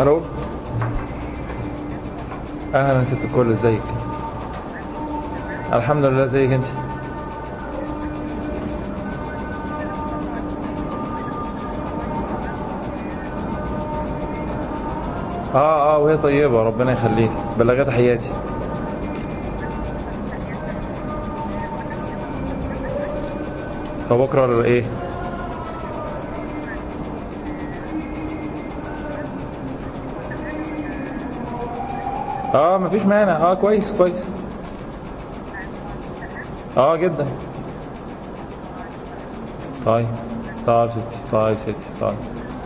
الو اهلا ست الكل ازيك الحمد لله ازيك انت اه اه وهي طيبة ربنا يخليك بلغها تحياتي فبكرة ولا ايه اه مفيش مانع اه كويس كويس اه جدا طيب طيب ستي طيب ستي طيب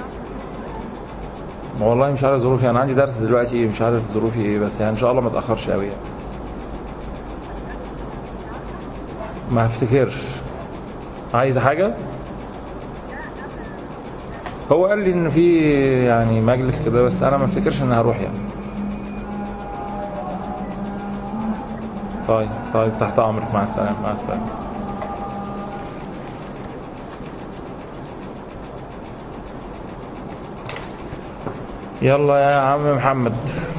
والله مش عارف ظروفي انا عندي درس دلوقتي مش عارف ظروفي ايه بس يعني ان شاء الله ما اتاخرش قوي يعني. ما افتكرش عايزه حاجه هو قال لي ان في يعني مجلس كده بس انا ما افتكرش ان هروح يعني طيب طيب تحت امرك مع السلامه مع السلامه يلا يا عم محمد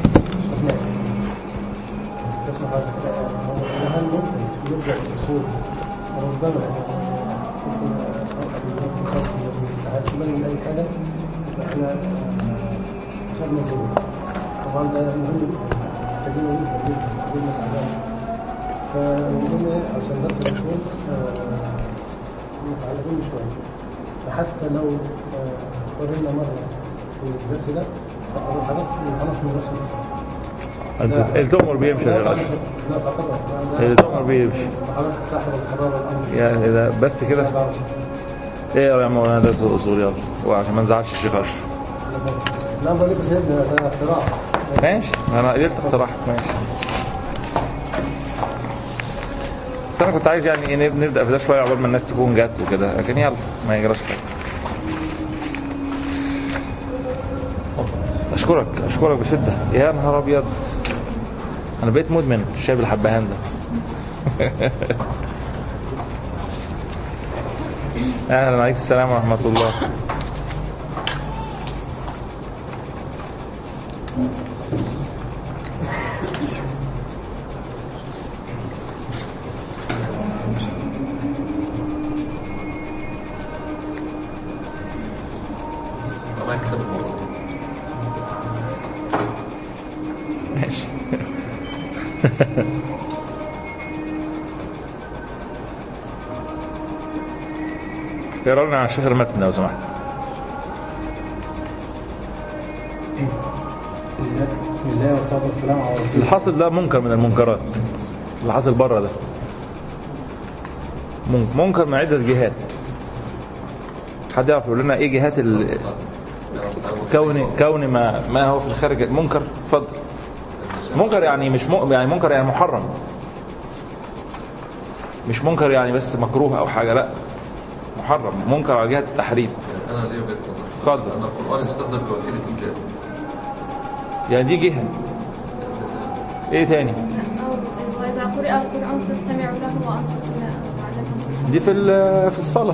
تسمع هذا الكلام هو هل ممكن يرجع الاصول وربما يستحسن من اي حاجه فاحنا اخذنا دور طبعا ده مهم محتاجين جدا جدا جدا على فنقول عشان درس الاصول متعلقين شويه فحتى لو قررنا مره في الدرس ده فأول حاجه خلاص من درس الاصول التمر بيمشي يا لا رجل لا فقط التمر بيمشي حضرتك صاحب القرار الامر يعني إذا بس كده ايه يا مولانا درس الاصول يلا وعشان ما نزعلش الشيخ اشرف لا بقول لك يا سيدنا ده اختراع ماشي انا قدرت اقتراحك ماشي بس انا كنت عايز يعني ايه نب- نبدا في ده شويه عقبال ما الناس تكون جت وكده لكن يلا ما يجراش حاجه اشكرك اشكرك بشده يا نهار ابيض انا بقيت مدمن الشاي بالحبهان ده اهلا عليكم السلام ورحمه الله الله يكتب الموضوع ماشي اقرا لنا على الشيخ المتن لو سمحت بسم الله بسم الله والصلاه والسلام على رسول الله الحاصل ده منكر من المنكرات اللي حاصل بره ده من- منكر من عدة جهات حد يعرف يقول لنا ايه جهات ال... كون كون ما ما هو في الخارج منكر اتفضل منكر يعني مش م... يعني منكر يعني محرم مش منكر يعني بس مكروه او حاجه لا محرم منكر على جهه التحريم انا ليه وجهه نظر اتفضل. ان القران يستخدم كوسيله ايجاد يعني دي جهه ايه تاني وإذا قرئ القرآن فاستمعوا له وأنصتوا له لعلكم دي في ال- في الصلاه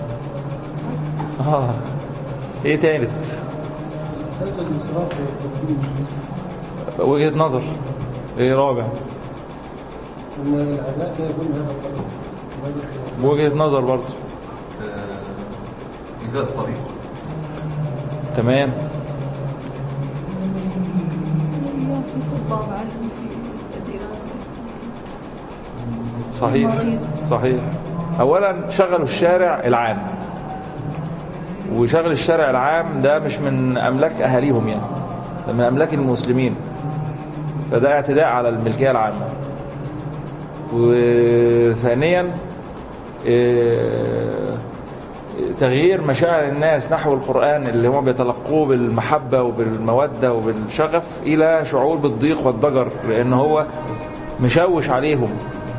اه ايه تالت مسلسل الانصراف والتقديم وجهه نظر ايه رابع ان العزاء لا يكون بهذا الطريق وهذا الخلاف. وجهه نظر برضه آه، ايجاد طريق تمام يكون طبع علم في الدراسة صحيح مريض. صحيح اولا شغلوا الشارع العام وشغل الشارع العام ده مش من املاك اهاليهم يعني ده من املاك المسلمين فده اعتداء على الملكيه العامه وثانيا آه، تغيير مشاعر الناس نحو القرآن اللي هم بيتلقوه بالمحبة وبالمودة وبالشغف إلى شعور بالضيق والضجر لأن هو مشوش عليهم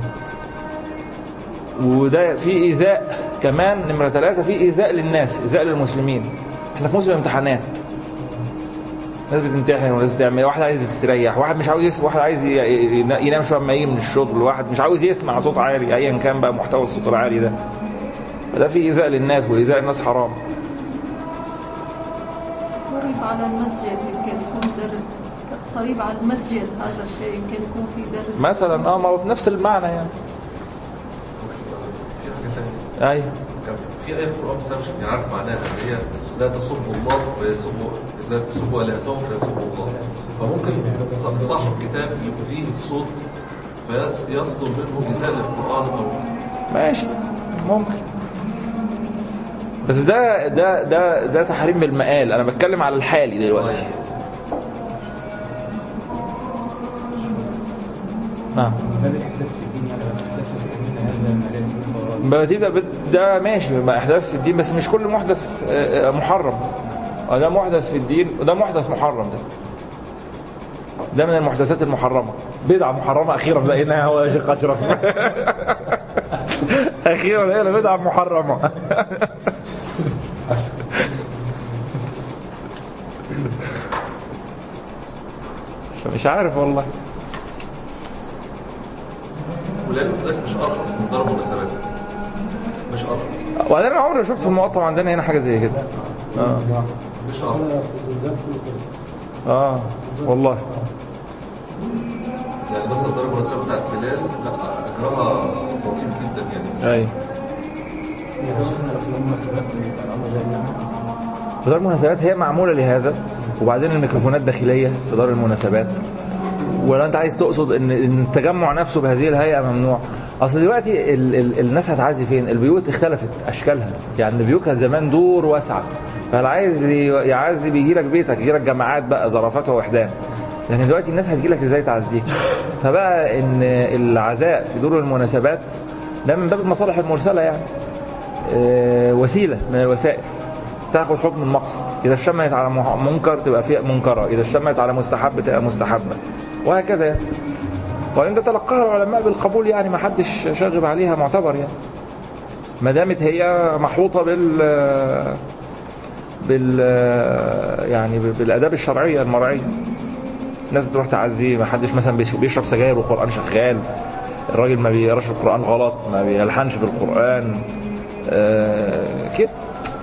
وده في إيذاء كمان نمرة ثلاثة في إيذاء للناس إيذاء للمسلمين احنا في موسم امتحانات ناس بتمتحن وناس بتعمل واحد عايز يستريح واحد مش عاوز يسمع واحد عايز ي- ي- ينام شويه اما يجي من الشغل واحد مش عاوز يسمع صوت عالي ايا كان بقى محتوى الصوت العالي ده فده في ايذاء للناس وايذاء الناس حرام فرض على المسجد يمكن مدرس قريب على المسجد هذا الشيء يمكن يكون في درس مثلا اه ما هو في نفس المعنى يعني في حاجة تانية ايوه كان في آية في القرآن بس أنا مش يعني عارف معناها اللي هي لا تسبوا الله فيسبوا لا تسبوا آلهتهم فيسبوا الله فممكن ص- صاحب كتاب يبقى فيه الصوت فيصدر منه مثال القرآن أو ماشي ممكن بس ده ده ده ده تحريم بالمقال انا بتكلم على الحالي دلوقتي نعم باب الاحداث في الدين يعني باب الاحداث في الدين هذا ما لازم بقى دي ده, ده ماشي ما احداث في الدين بس مش كل محدث آه، آه، محرم آه، ده محدث في الدين وده محدث محرم ده ده من المحدثات المحرمه بدعه محرمه اخيرا لقيناها هو يا شيخ اشرف اخيرا لقينا بدعه محرمه مش عارف والله ولأن ذلك مش أرخص من ضرب المناسبات مش أرخص وبعدين انا عمري ما شفت في المقطم عندنا هنا حاجه زي كده اه مش أرخص انا في الزلزال كله كده اه والله يعني بس الضرب المناسبة بتاعت بلال لا أجرها لطيف جدا يعني ايوه يعني شفنا الافلام المناسبات بتاع الامر جاي في دار المناسبات هي معموله لهذا وبعدين الميكروفونات داخليه في دار المناسبات ولو انت عايز تقصد ان ان التجمع نفسه بهذه الهيئه ممنوع اصل دلوقتي ال ال الناس هتعزي فين البيوت اختلفت اشكالها يعني البيوت كانت زمان دور واسعه فاللي عايز ي- يعزي بيجي لك بيتك يجي لك جماعات بقى زرافات ووحدان لكن دلوقتي الناس هتجي لك ازاي تعزيك فبقى ان العزاء في دور المناسبات ده من باب المصالح المرسله يعني آه، وسيله من الوسائل تاخد حكم المقصد اذا اشتملت على مح- منكر تبقى فيها منكره اذا اشتملت على مستحب تبقى مستحبه وهكذا يعني وان ده تلقاها العلماء بالقبول يعني ما حدش شاغب عليها معتبر يعني ما دامت هي محوطه بال بال يعني بالاداب الشرعيه المرعيه الناس بتروح تعزي ما حدش مثلا بيش- بيشرب سجاير والقران شغال الراجل ما بيقراش القران غلط ما بيلحنش في القران آه كده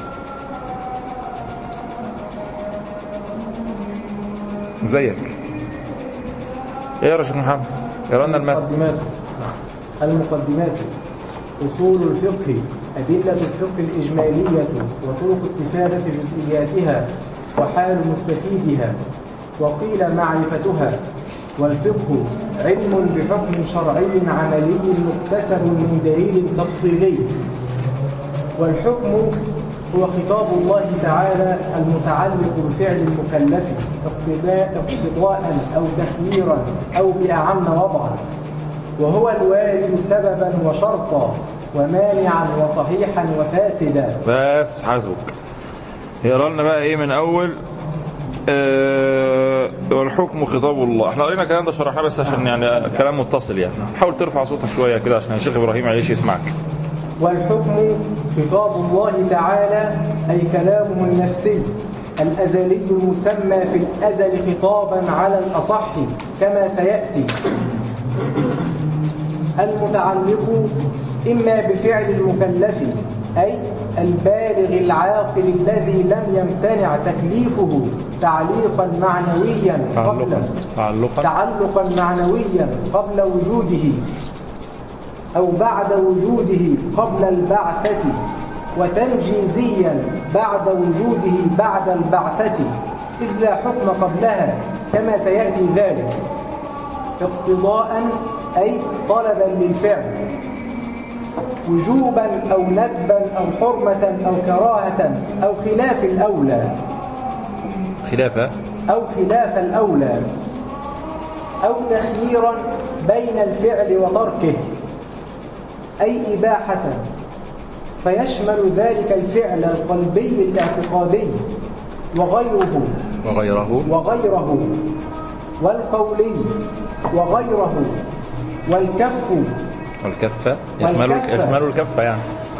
زيك ايه يا شيخ محمد اقرا لنا المتن المقدمات المقدمات أصول الفقه أدلة الفقه الإجمالية وطرق استفادة جزئياتها وحال مستفيدها وقيل معرفتها والفقه علم بحكم شرعي عملي مكتسب من دليل تفصيلي والحكم هو خطاب الله تعالى المتعلق بفعل المكلف اقتضاء اقتضاء أو تخييرا أو بأعم وضعا وهو الوارد سببا وشرطا ومانعا وصحيحا وفاسدا بس حسبك يقرا لنا بقى ايه من اول آه والحكم خطاب الله احنا قرينا الكلام ده شرحناه بس عشان يعني كلام متصل يعني حاول ترفع صوتك شويه كده عشان الشيخ ابراهيم عليش يسمعك والحكم خطاب الله تعالى أي كلامه النفسي الأزلي المسمى في الأزل خطابا على الأصح كما سيأتي المتعلق إما بفعل المكلف أي البالغ العاقل الذي لم يمتنع تكليفه تعليقا معنويا قبل تعلقا تعلقا تعلقا معنويا قبل وجوده أو بعد وجوده قبل البعثة وتنجيزيا بعد وجوده بعد البعثة إذ لا حكم قبلها كما سيأتي ذلك اقتضاء أي طلبا للفعل وجوبا أو ندبا أو حرمة أو كراهة أو خلاف الأولى خلافه أو خلاف الأولى أو تخييرا بين الفعل وتركه أي إباحة فيشمل ذلك الفعل القلبي الاعتقادي وغيره وغيره وغيره والقولي وغيره والكف والكفه يشمل والكفة. يشمل الكفه يعني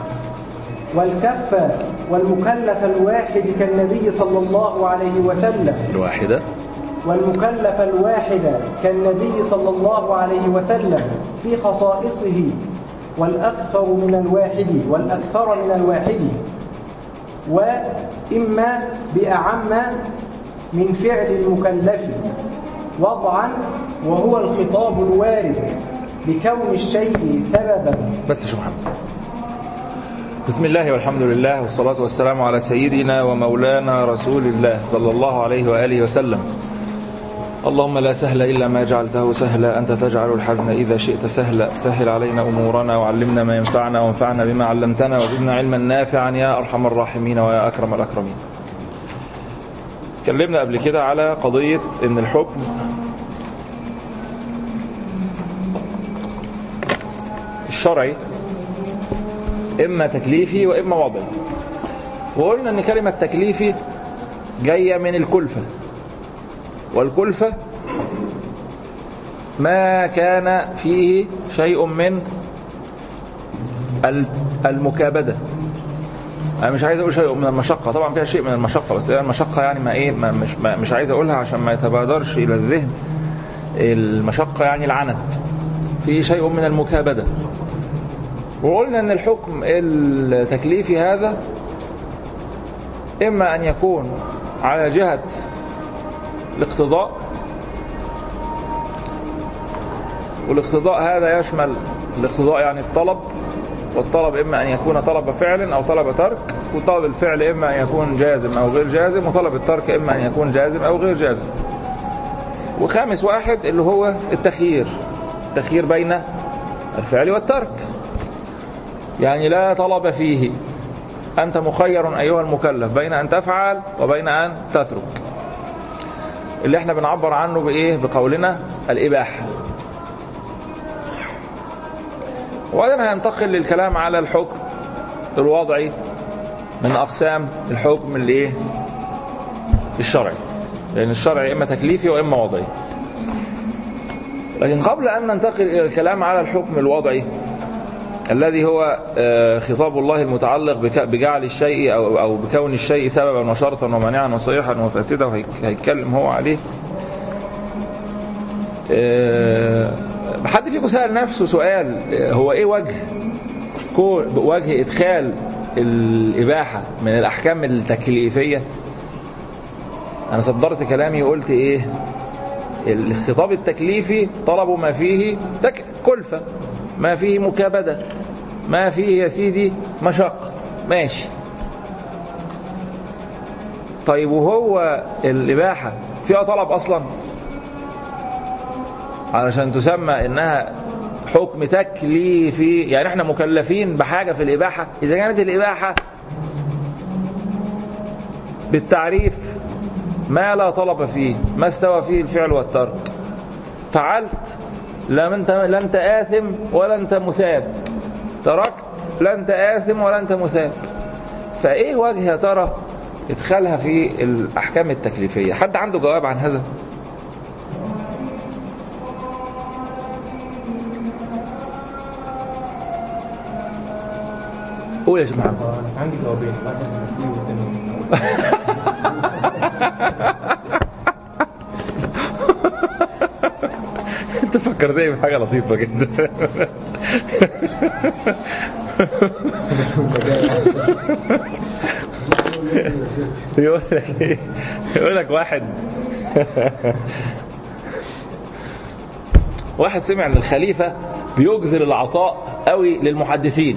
والكف والمكلف الواحد كالنبي صلى الله عليه وسلم الواحده والمكلف الواحد كالنبي صلى الله عليه وسلم في خصائصه والأكثر من الواحد والأكثر من الواحد وإما بأعم من فعل المكلف وضعا وهو الخطاب الوارد لكون الشيء سببا بس يا شيخ محمد بسم الله والحمد لله والصلاة والسلام على سيدنا ومولانا رسول الله صلى الله عليه وآله وسلم اللهم لا سهل إلا ما جعلته سهلا أنت تجعل الحزن إذا شئت سهلا سهل علينا أمورنا وعلمنا ما ينفعنا وانفعنا بما علمتنا وزدنا علما نافعا يا أرحم الراحمين ويا أكرم الأكرمين اتكلمنا قبل كده على قضية إن الحكم الشرعي إما تكليفي وإما وضعي وقلنا أن كلمة تكليفي جاية من الكلفة والكلفة ما كان فيه شيء من المكابدة أنا مش عايز أقول شيء من المشقة طبعا فيها شيء من المشقة بس هي المشقة يعني ما إيه ما مش ما مش عايز أقولها عشان ما يتبادرش إلى الذهن المشقة يعني العنت فيه شيء من المكابدة وقلنا ان الحكم التكليفي هذا اما ان يكون على جهة الاقتضاء والاقتضاء هذا يشمل الاقتضاء يعني الطلب والطلب اما ان يكون طلب فعل او طلب ترك وطلب الفعل اما ان يكون جازم او غير جازم وطلب الترك اما ان يكون جازم او غير جازم وخامس واحد اللي هو التخيير التخيير بين الفعل والترك يعني لا طلب فيه أنت مخير أيها المكلف بين أن تفعل وبين أن تترك اللي احنا بنعبر عنه بإيه بقولنا الإباحة وبعدين هينتقل للكلام على الحكم الوضعي من أقسام الحكم اللي إيه الشرعي لأن الشرعي إما تكليفي وإما وضعي لكن قبل أن ننتقل إلى الكلام على الحكم الوضعي الذي هو خطاب الله المتعلق بجعل الشيء أو, أو بكون الشيء سببا وشرطا ومانعا وصيحا وفاسدا وهيتكلم هو عليه حد فيكم سأل نفسه سؤال هو ايه وجه وجه ادخال الإباحة من الأحكام التكليفية أنا صدرت كلامي وقلت إيه الخطاب التكليفي طلب ما فيه تك كلفة ما فيه مكابدة ما فيه يا سيدي مشقة ماشي طيب وهو الإباحة فيها طلب أصلا علشان تسمى إنها حكم تكليفي يعني احنا مكلفين بحاجة في الإباحة إذا كانت الإباحة بالتعريف ما لا طلب فيه ما استوى فيه الفعل والترك فعلت لا انت لا انت آثم ولا انت مثاب تركت لا انت آثم ولا انت مثاب فايه وجه يا ترى ادخالها في الاحكام التكليفيه حد عنده جواب عن هذا قول يا شيخ محمد عندي جوابين واحد المسيح والتاني انت فكرتني بحاجه لطيفه جدا يقول لك ايه يقول لك واحد واحد سمع ان الخليفه بيجزل العطاء قوي للمحدثين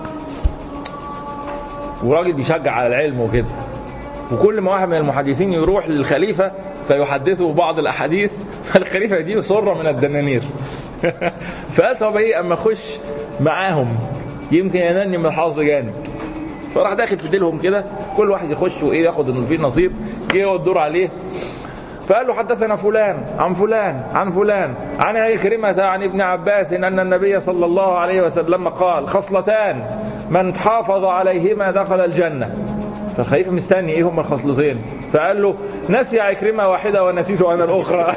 وراجل بيشجع على العلم وكده وكل ما واحد من المحدثين يروح للخليفة فيحدثه بعض الأحاديث فالخليفة دي صرة من الدنانير فقال طب ايه اما اخش معاهم يمكن ينالني من الحظ جانب فراح داخل في ديلهم كده كل واحد يخش وايه ياخد انه فيه نصيب جه هو الدور عليه فقال له حدثنا فلان عن فلان عن فلان عن عكرمة عن ابن عباس أن النبي صلى الله عليه وسلم قال خصلتان من حافظ عليهما دخل الجنة فالخليفة مستني ايه هما الخصلتين فقال له نسي عكرمة واحدة ونسيت أنا الأخرى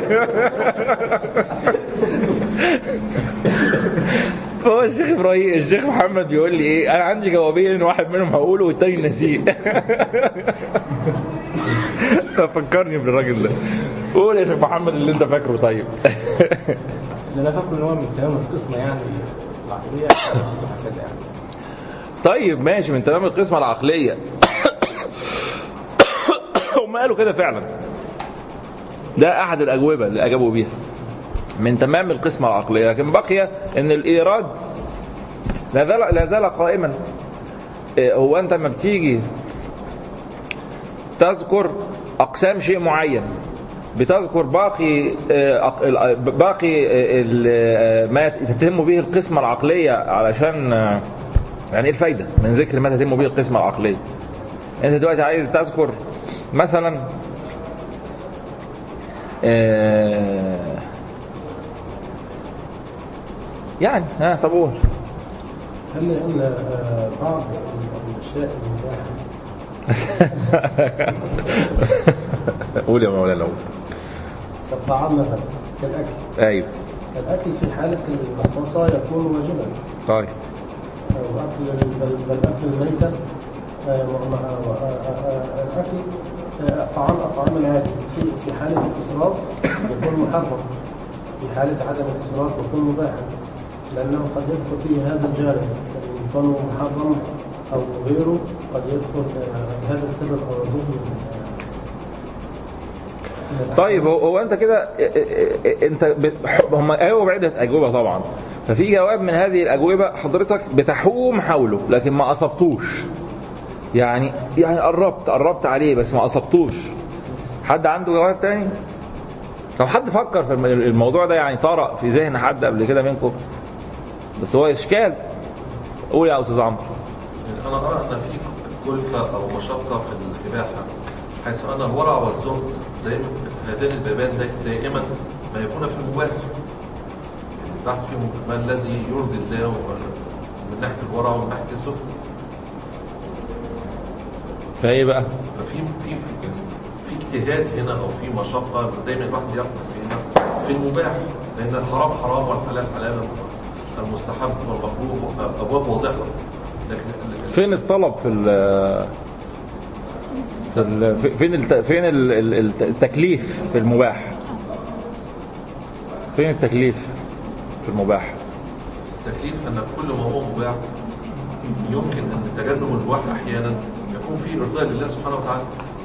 فهو الشيخ ابراهيم الشيخ محمد بيقول لي ايه انا عندي جوابين واحد منهم هقوله والتاني نسيه ففكرني بالراجل ده قول يا شيخ محمد اللي انت فاكره طيب اللي انا فاكره ان هو من تمام القسمه يعني العقليه هكذا يعني طيب ماشي من تمام القسمة العقلية قالوا كده فعلا ده احد الاجوبه اللي اجابوا بيها من تمام القسمه العقليه لكن بقي ان الايراد لا زال لا زال قائما إيه، هو انت لما بتيجي تذكر اقسام شيء معين بتذكر باقي آه، أق- ال- باقي آه، ال- آه، ما تتم به القسمه العقليه علشان آه، يعني ايه الفايده من ذكر ما تتم به القسمه العقليه انت دلوقتي عايز تذكر مثلا آه، يعني ها طب قول هل ان آه، بعض الاشياء المباحه قول يا مولانا قول كالطعام مثلا كالاكل ايوه الاكل في حاله الرخصه يكون واجبا طيب واكل بل بل اكل الميته آه، ومع- آه، آه، آه، الاكل آه، طعام الطعام العادي في في حاله الاسراف يكون محرم في حاله عدم الاسراف يكون مباحا لانه قد يدخل فيه هذا الجانب إن كونه محرم او غيره قد يدخل آه، هذا السبب او الظلم طيب هو, هو انت كده اه- اه- اه- انت بت- هم ايوه عده اجوبه طبعا ففي جواب من هذه الاجوبه حضرتك بتحوم حوله لكن ما اصبتوش يعني يعني قربت قربت عليه بس ما اصبتوش حد عنده جواب تاني طب حد فكر في الم- الموضوع ده يعني طرأ في ذهن حد قبل كده منكم بس هو اشكال قول يا استاذ عمرو يعني أنا أرى أن في كلفة أو مشقة في الإباحة حيث أن الورع والزهد دائما هذين البابان دا- دائما ما يكون في المباح يعني البحث فيهم ما الذي يرضي الله من ناحية الورع ومن ناحية الزهد فايه بقى ففي في في اجتهاد هنا او في مشقه دايما الواحد يركز هنا في المباح لان الحرام حرام والحلال حلال المستحب والمكروه ابواب واضحه لكن ال- فين الطلب في ال في ال فين الت فين ال- ال- التكليف في المباح فين التكليف في المباح التكليف ان كل ما هو مباح يمكن ان تجنب المباح احيانا يكون فيه ارضاء لله سبحانه وتعالى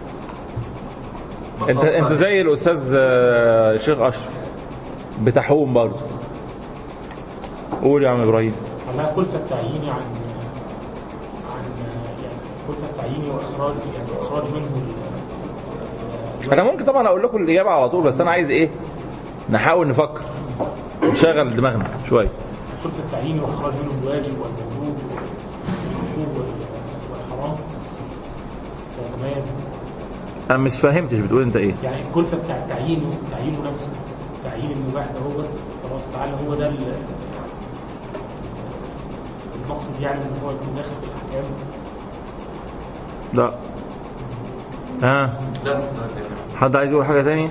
انت انت زي الاستاذ آه، الشيخ اشرف بتحوم برضه قول يا عم ابراهيم على كلفة التعيين عن عن يعني كلفة التعيين وإخراج يعني إخراج منه ال- انا ممكن طبعا اقول لكم الاجابه على طول بس انا عايز ايه نحاول نفكر نشغل دماغنا شويه كلفة التعيين وإخراج منه الواجب والمندوب والمكروه وال- والحرام فيتميز انا مش فهمتش بتقول انت ايه يعني الكلفة بتاع تعيينه تعيينه نفسه تعيين المباح ده هو خلاص تعالى هو ده ال- المقصد يعني ان هو يكون داخل في الاحكام لا ها لا لا حد عايز يقول حاجه تاني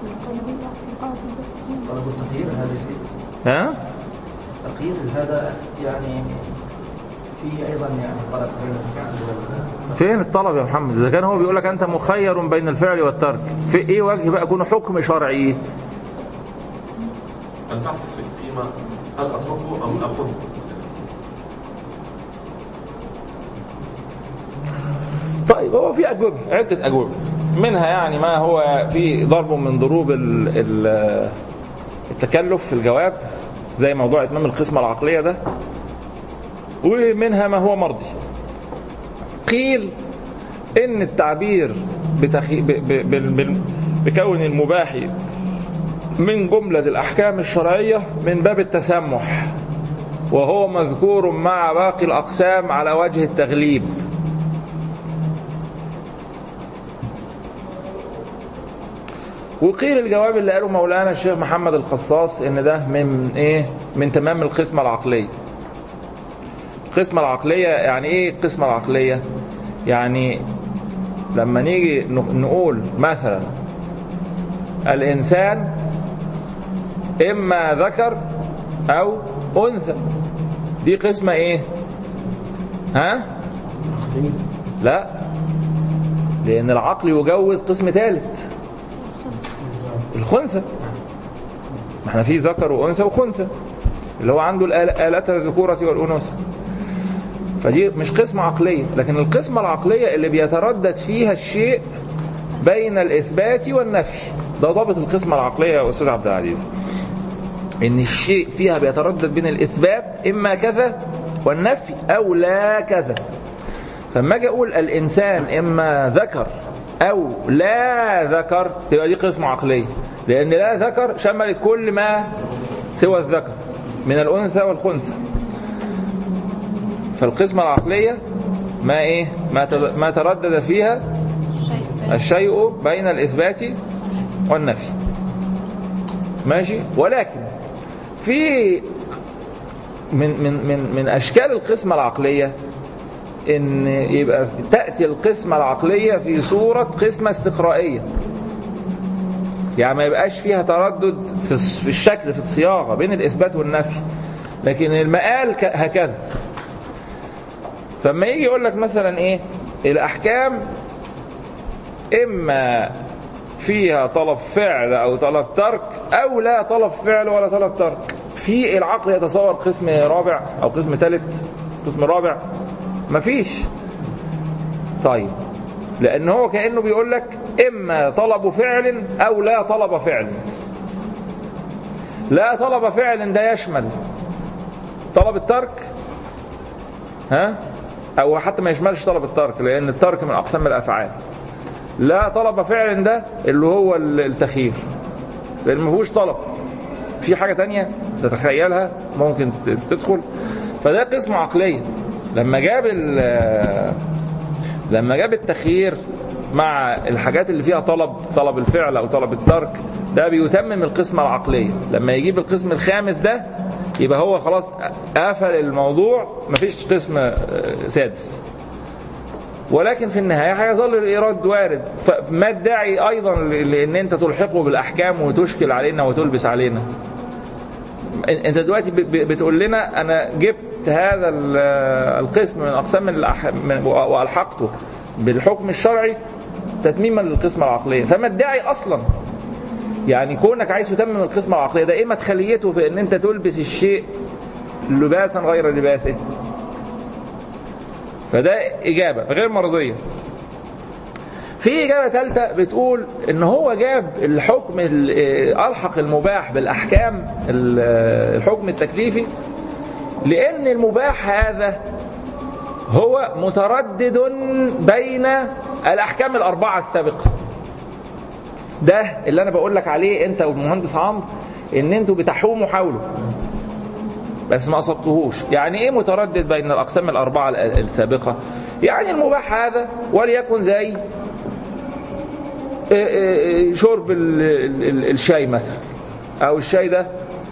طلب التغيير هذا شيء ها تغيير هذا يعني فيه ايضا يعني طلب بين الفعل وال فين الطلب يا محمد اذا كان هو بيقول لك انت مخير بين الفعل والترك في ايه وجه بقى يكون حكم شرعي البحث في- فيما هل اتركه ام اخذه طيب هو في اجوبه عده اجوبه منها يعني ما هو في ضرب من ضروب ال- ال- التكلف في الجواب زي موضوع اتمام القسمه العقليه ده ومنها ما هو مرضي قيل ان التعبير بتخي... ب... ب... ب... ب... بكون المباح من جمله الاحكام الشرعيه من باب التسامح وهو مذكور مع باقي الاقسام على وجه التغليب وقيل الجواب اللي قاله مولانا الشيخ محمد الخصاص ان ده من ايه من تمام القسمه العقليه القسمه العقليه يعني ايه القسمه العقليه يعني لما نيجي ن- نقول مثلا الانسان اما ذكر او انثى دي قسمه ايه ها لا لان العقل يجوز قسم ثالث الخنثى ما احنا في ذكر وانثى وخنثى اللي هو عنده الآل- آلات الذكورة والأنوثة فدي مش قسمة عقلية لكن القسمة العقلية اللي بيتردد فيها الشيء بين الإثبات والنفي ده ضابط القسمة العقلية يا أستاذ عبد العزيز إن الشيء فيها بيتردد بين الإثبات إما كذا والنفي أو لا كذا فلما أجي أقول الإنسان إما ذكر أو لا ذكر تبقى دي قسمة عقلية لأن لا ذكر شملت كل ما سوى الذكر من الأنثى والخنثى فالقسمة العقلية ما إيه ما تد- ما تردد فيها شيء الشيء بين الإثبات والنفي ماشي ولكن في من من من من أشكال القسمة العقلية إن يبقى تأتي القسمة العقلية في صورة قسمة استقرائية يعني ما يبقاش فيها تردد في الس- في الشكل في الصياغة بين الإثبات والنفي لكن المقال ك- هكذا فما يجي يقول لك مثلا إيه الأحكام إما فيها طلب فعل أو طلب ترك أو لا طلب فعل ولا طلب ترك في العقل يتصور قسم رابع أو قسم ثالث قسم رابع مفيش طيب لأن هو كأنه بيقول لك إما طلب فعل أو لا طلب فعل لا طلب فعل ده يشمل طلب الترك ها أو حتى ما يشملش طلب الترك لأن الترك من أقسام الأفعال لا طلب فعل ده اللي هو التخيير لان ما فيهوش طلب في حاجه تانية تتخيلها ممكن ت- تدخل فده قسم عقليه لما جاب ال- لما جاب التخيير مع الحاجات اللي فيها طلب طلب الفعل او طلب الترك ده بيتمم القسمه العقليه لما يجيب القسم الخامس ده يبقى هو خلاص قفل الموضوع مفيش قسم آه، سادس ولكن في النهاية هيظل الإيراد وارد فما الداعي أيضا ل- لأن أنت تلحقه بالأحكام وتشكل علينا وتلبس علينا أنت دلوقتي ب- ب- بتقول لنا أنا جبت هذا ال- القسم من أقسام الأح... من- وألحقته بالحكم الشرعي تتميما للقسمة العقلية فما الداعي أصلا يعني كونك عايز تتمم القسمة العقلية ده إيه مدخليته في أن أنت تلبس الشيء لباسا غير لباسه فده إجابة غير مرضية في إجابة ثالثة بتقول إن هو جاب الحكم ال- ألحق المباح بالأحكام ال- الحكم التكليفي لأن المباح هذا هو متردد بين الأحكام الأربعة السابقة ده اللي أنا بقول لك عليه أنت والمهندس عمرو إن أنتوا بتحوموا حوله بس ما أصبتهوش يعني إيه متردد بين الأقسام الأربعة ال- السابقة يعني المباح هذا وليكن زي إيه إيه إيه شرب ال- ال- ال- الشاي مثلا أو الشاي ده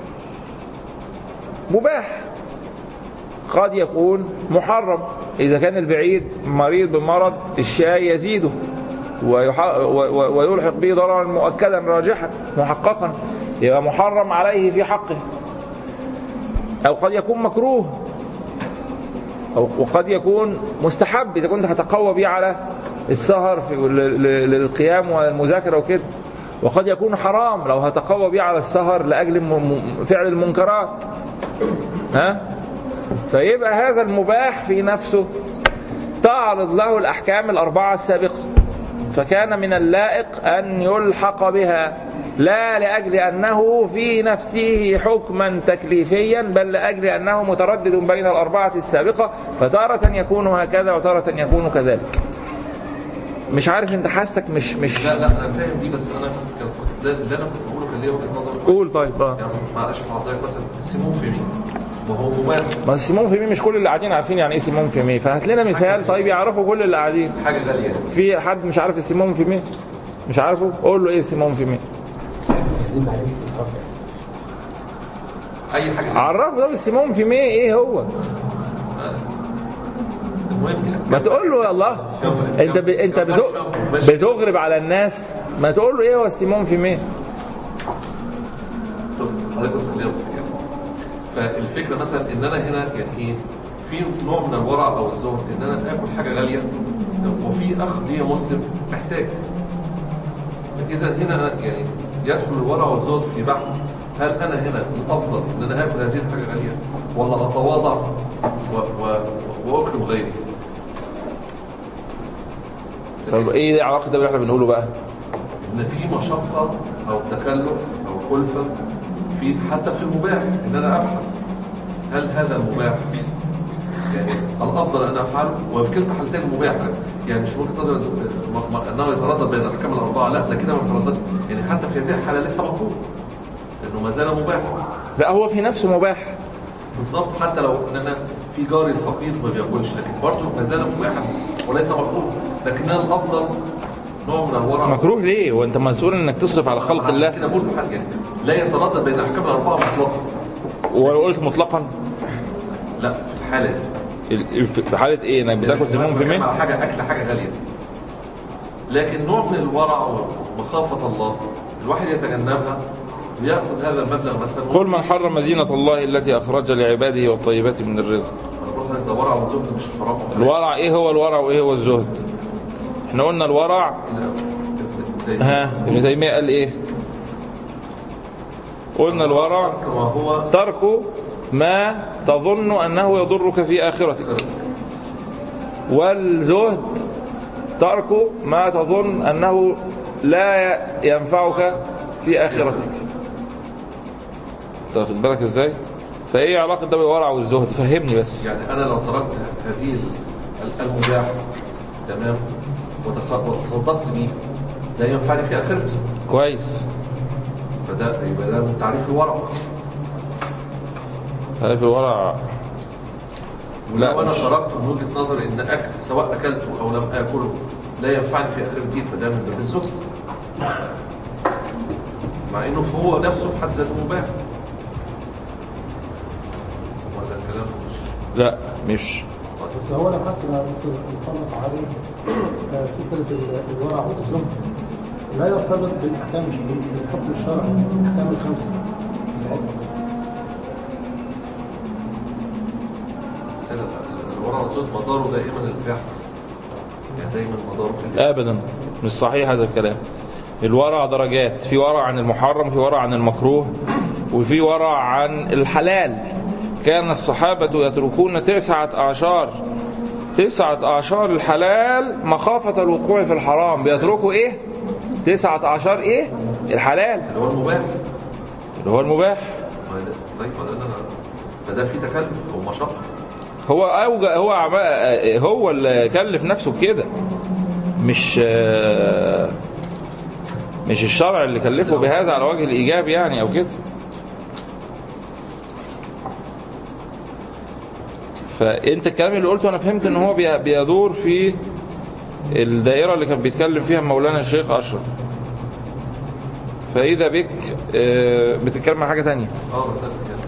مباح قد يكون محرم إذا كان البعيد مريض بمرض الشاي يزيده ويح- و- و- ويلحق به ضررا مؤكدا راجحا محققا يبقى محرم عليه في حقه أو قد يكون مكروه أو وقد يكون مستحب إذا كنت هتقوى به على السهر في ل- ل- للقيام والمذاكرة وكده وقد يكون حرام لو هتقوى به على السهر لأجل م- م- فعل المنكرات ها فيبقى هذا المباح في نفسه تعرض له الأحكام الأربعة السابقة فكان من اللائق أن يلحق بها لا لأجل أنه في نفسه حكما تكليفيا بل لأجل أنه متردد بين الأربعة السابقة فتارة يكون هكذا وتارة يكون كذلك مش عارف انت حاسك مش مش لا لا انا فاهم دي بس انا كنت كنت ده اللي انا كنت بقوله كان ليا وجهه نظر قول طيب اه يعني معلش مع حضرتك مثلا السموم في مين؟ ما هو مباح ما سيمون فيمي مش كل اللي قاعدين عارفين يعني ايه سيمون فيمي فهات لنا مثال طيب يعرفوا كل اللي قاعدين حاجه غاليه في حد مش عارف السيمون فيمي مش عارفه قول له ايه سيمون فيمي اي حاجه عرفه ده السيمون فيمي ايه هو المهم يعني ما تقول له يا الله انت ب... انت بتغ... بتغرب على الناس ما تقول له ايه هو السيمون فيمي شوف حضرتك بس خلينا نتكلم. فالفكره مثلا ان انا هنا يعني ايه في نوع من الورع او الزهد ان انا اكل حاجه غاليه وفي اخ ليا مسلم محتاج اذا هنا أنا يعني يدخل الورع والزهد في بحث هل انا هنا الافضل ان انا اكل هذه الحاجه غاليه ولا اتواضع و... و... واكرم غيري طب ايه علاقه ده باللي احنا بنقوله بقى ان في مشقه او تكلف او كلفه في حتى في المباح ان انا ابحث هل هذا المباح يعني الافضل ان افعله وفي كلتا الحالتين مباح يعني مش ممكن تقدر م- م- انه يتردد بين الاحكام الاربعه لا ده كده ما يتردد يعني حتى في هذه الحاله لسه مطلوب انه ما زال مباح لا هو في نفسه مباح بالظبط حتى لو ان انا في جاري الفقير ما بياكلش لكن برضه ما زال مباحا وليس مكروه لكن أنا الافضل نوع من الورع مكروه ليه وانت مسؤول انك تصرف على خلق عشان الله كده بقول حاجه يعني لا يتردد بين الاحكام الاربعه مطلقا ولو قلت مطلقا لا في الحاله دي ال- في حاله ايه انك بتاكل سموم في بتكلم من على حاجه اكل حاجه غاليه لكن نوع من الورع ومخافه الله الواحد يتجنبها وياخذ هذا المبلغ مثلا قل من حرم زينة الله التي أخرج لعباده والطيبات من الرزق أنا بقول لحضرتك ده ورع وزهد مش حرام الورع إيه هو الورع وإيه هو الزهد احنا قلنا الورع زي- ها ابن تيمية قال إيه قلنا الورع كما هو ترك ما تظن أنه يضرك في آخرتك والزهد ترك ما تظن أنه لا ينفعك في آخرتك تاخد بالك ازاي فايه علاقه ده بالورع والزهد فهمني بس يعني انا لو تركت هذه ال- المباح تمام وتق- وتصدقت به ده ينفعني في اخرتي كويس فده يبقى ده من تعريف الورع عارف الورع لا، ولو انا مش- تركت من وجهه نظري ان اكل سواء اكلته او لم اكله لا ينفعني في اخرتي فده من باب الزهد مع انه هو نفسه في حد ذاته مباح ولا الكلام مش لا مش بس هو لو حتى لو نطلق عليه آه، فكرة ال- الورع والزهد لا يرتبط بالأحكام مش بال- بالحكم الشرعي الأحكام الخمسة بتاعتنا. لا، لا، الورع والزهد مداره دائما الاباحه يعني دايما مداره في الإباحة. ابدا مش صحيح هذا الكلام الورع درجات في ورع عن المحرم في ورع عن المكروه وفي ورع عن الحلال كان الصحابة يتركون تسعة أعشار تسعة أعشار الحلال مخافة الوقوع في الحرام بيتركوا إيه؟ تسعة أعشار إيه؟ الحلال اللي هو المباح اللي هو المباح ما ده- طيب ما ده اللي أنا- فده في تكلف ومشقه هو أوجى هو عم- هو اللي كلف نفسه بكده مش آه، مش الشرع اللي كلفه بهذا على وجه الإيجاب يعني أو كده فأنت الكلام اللي قلته أنا فهمت إن هو بي- بيدور في الدائرة اللي كان بيتكلم فيها مولانا الشيخ أشرف فإذا بك آه، بتتكلم عن حاجة تانية اه ده كده.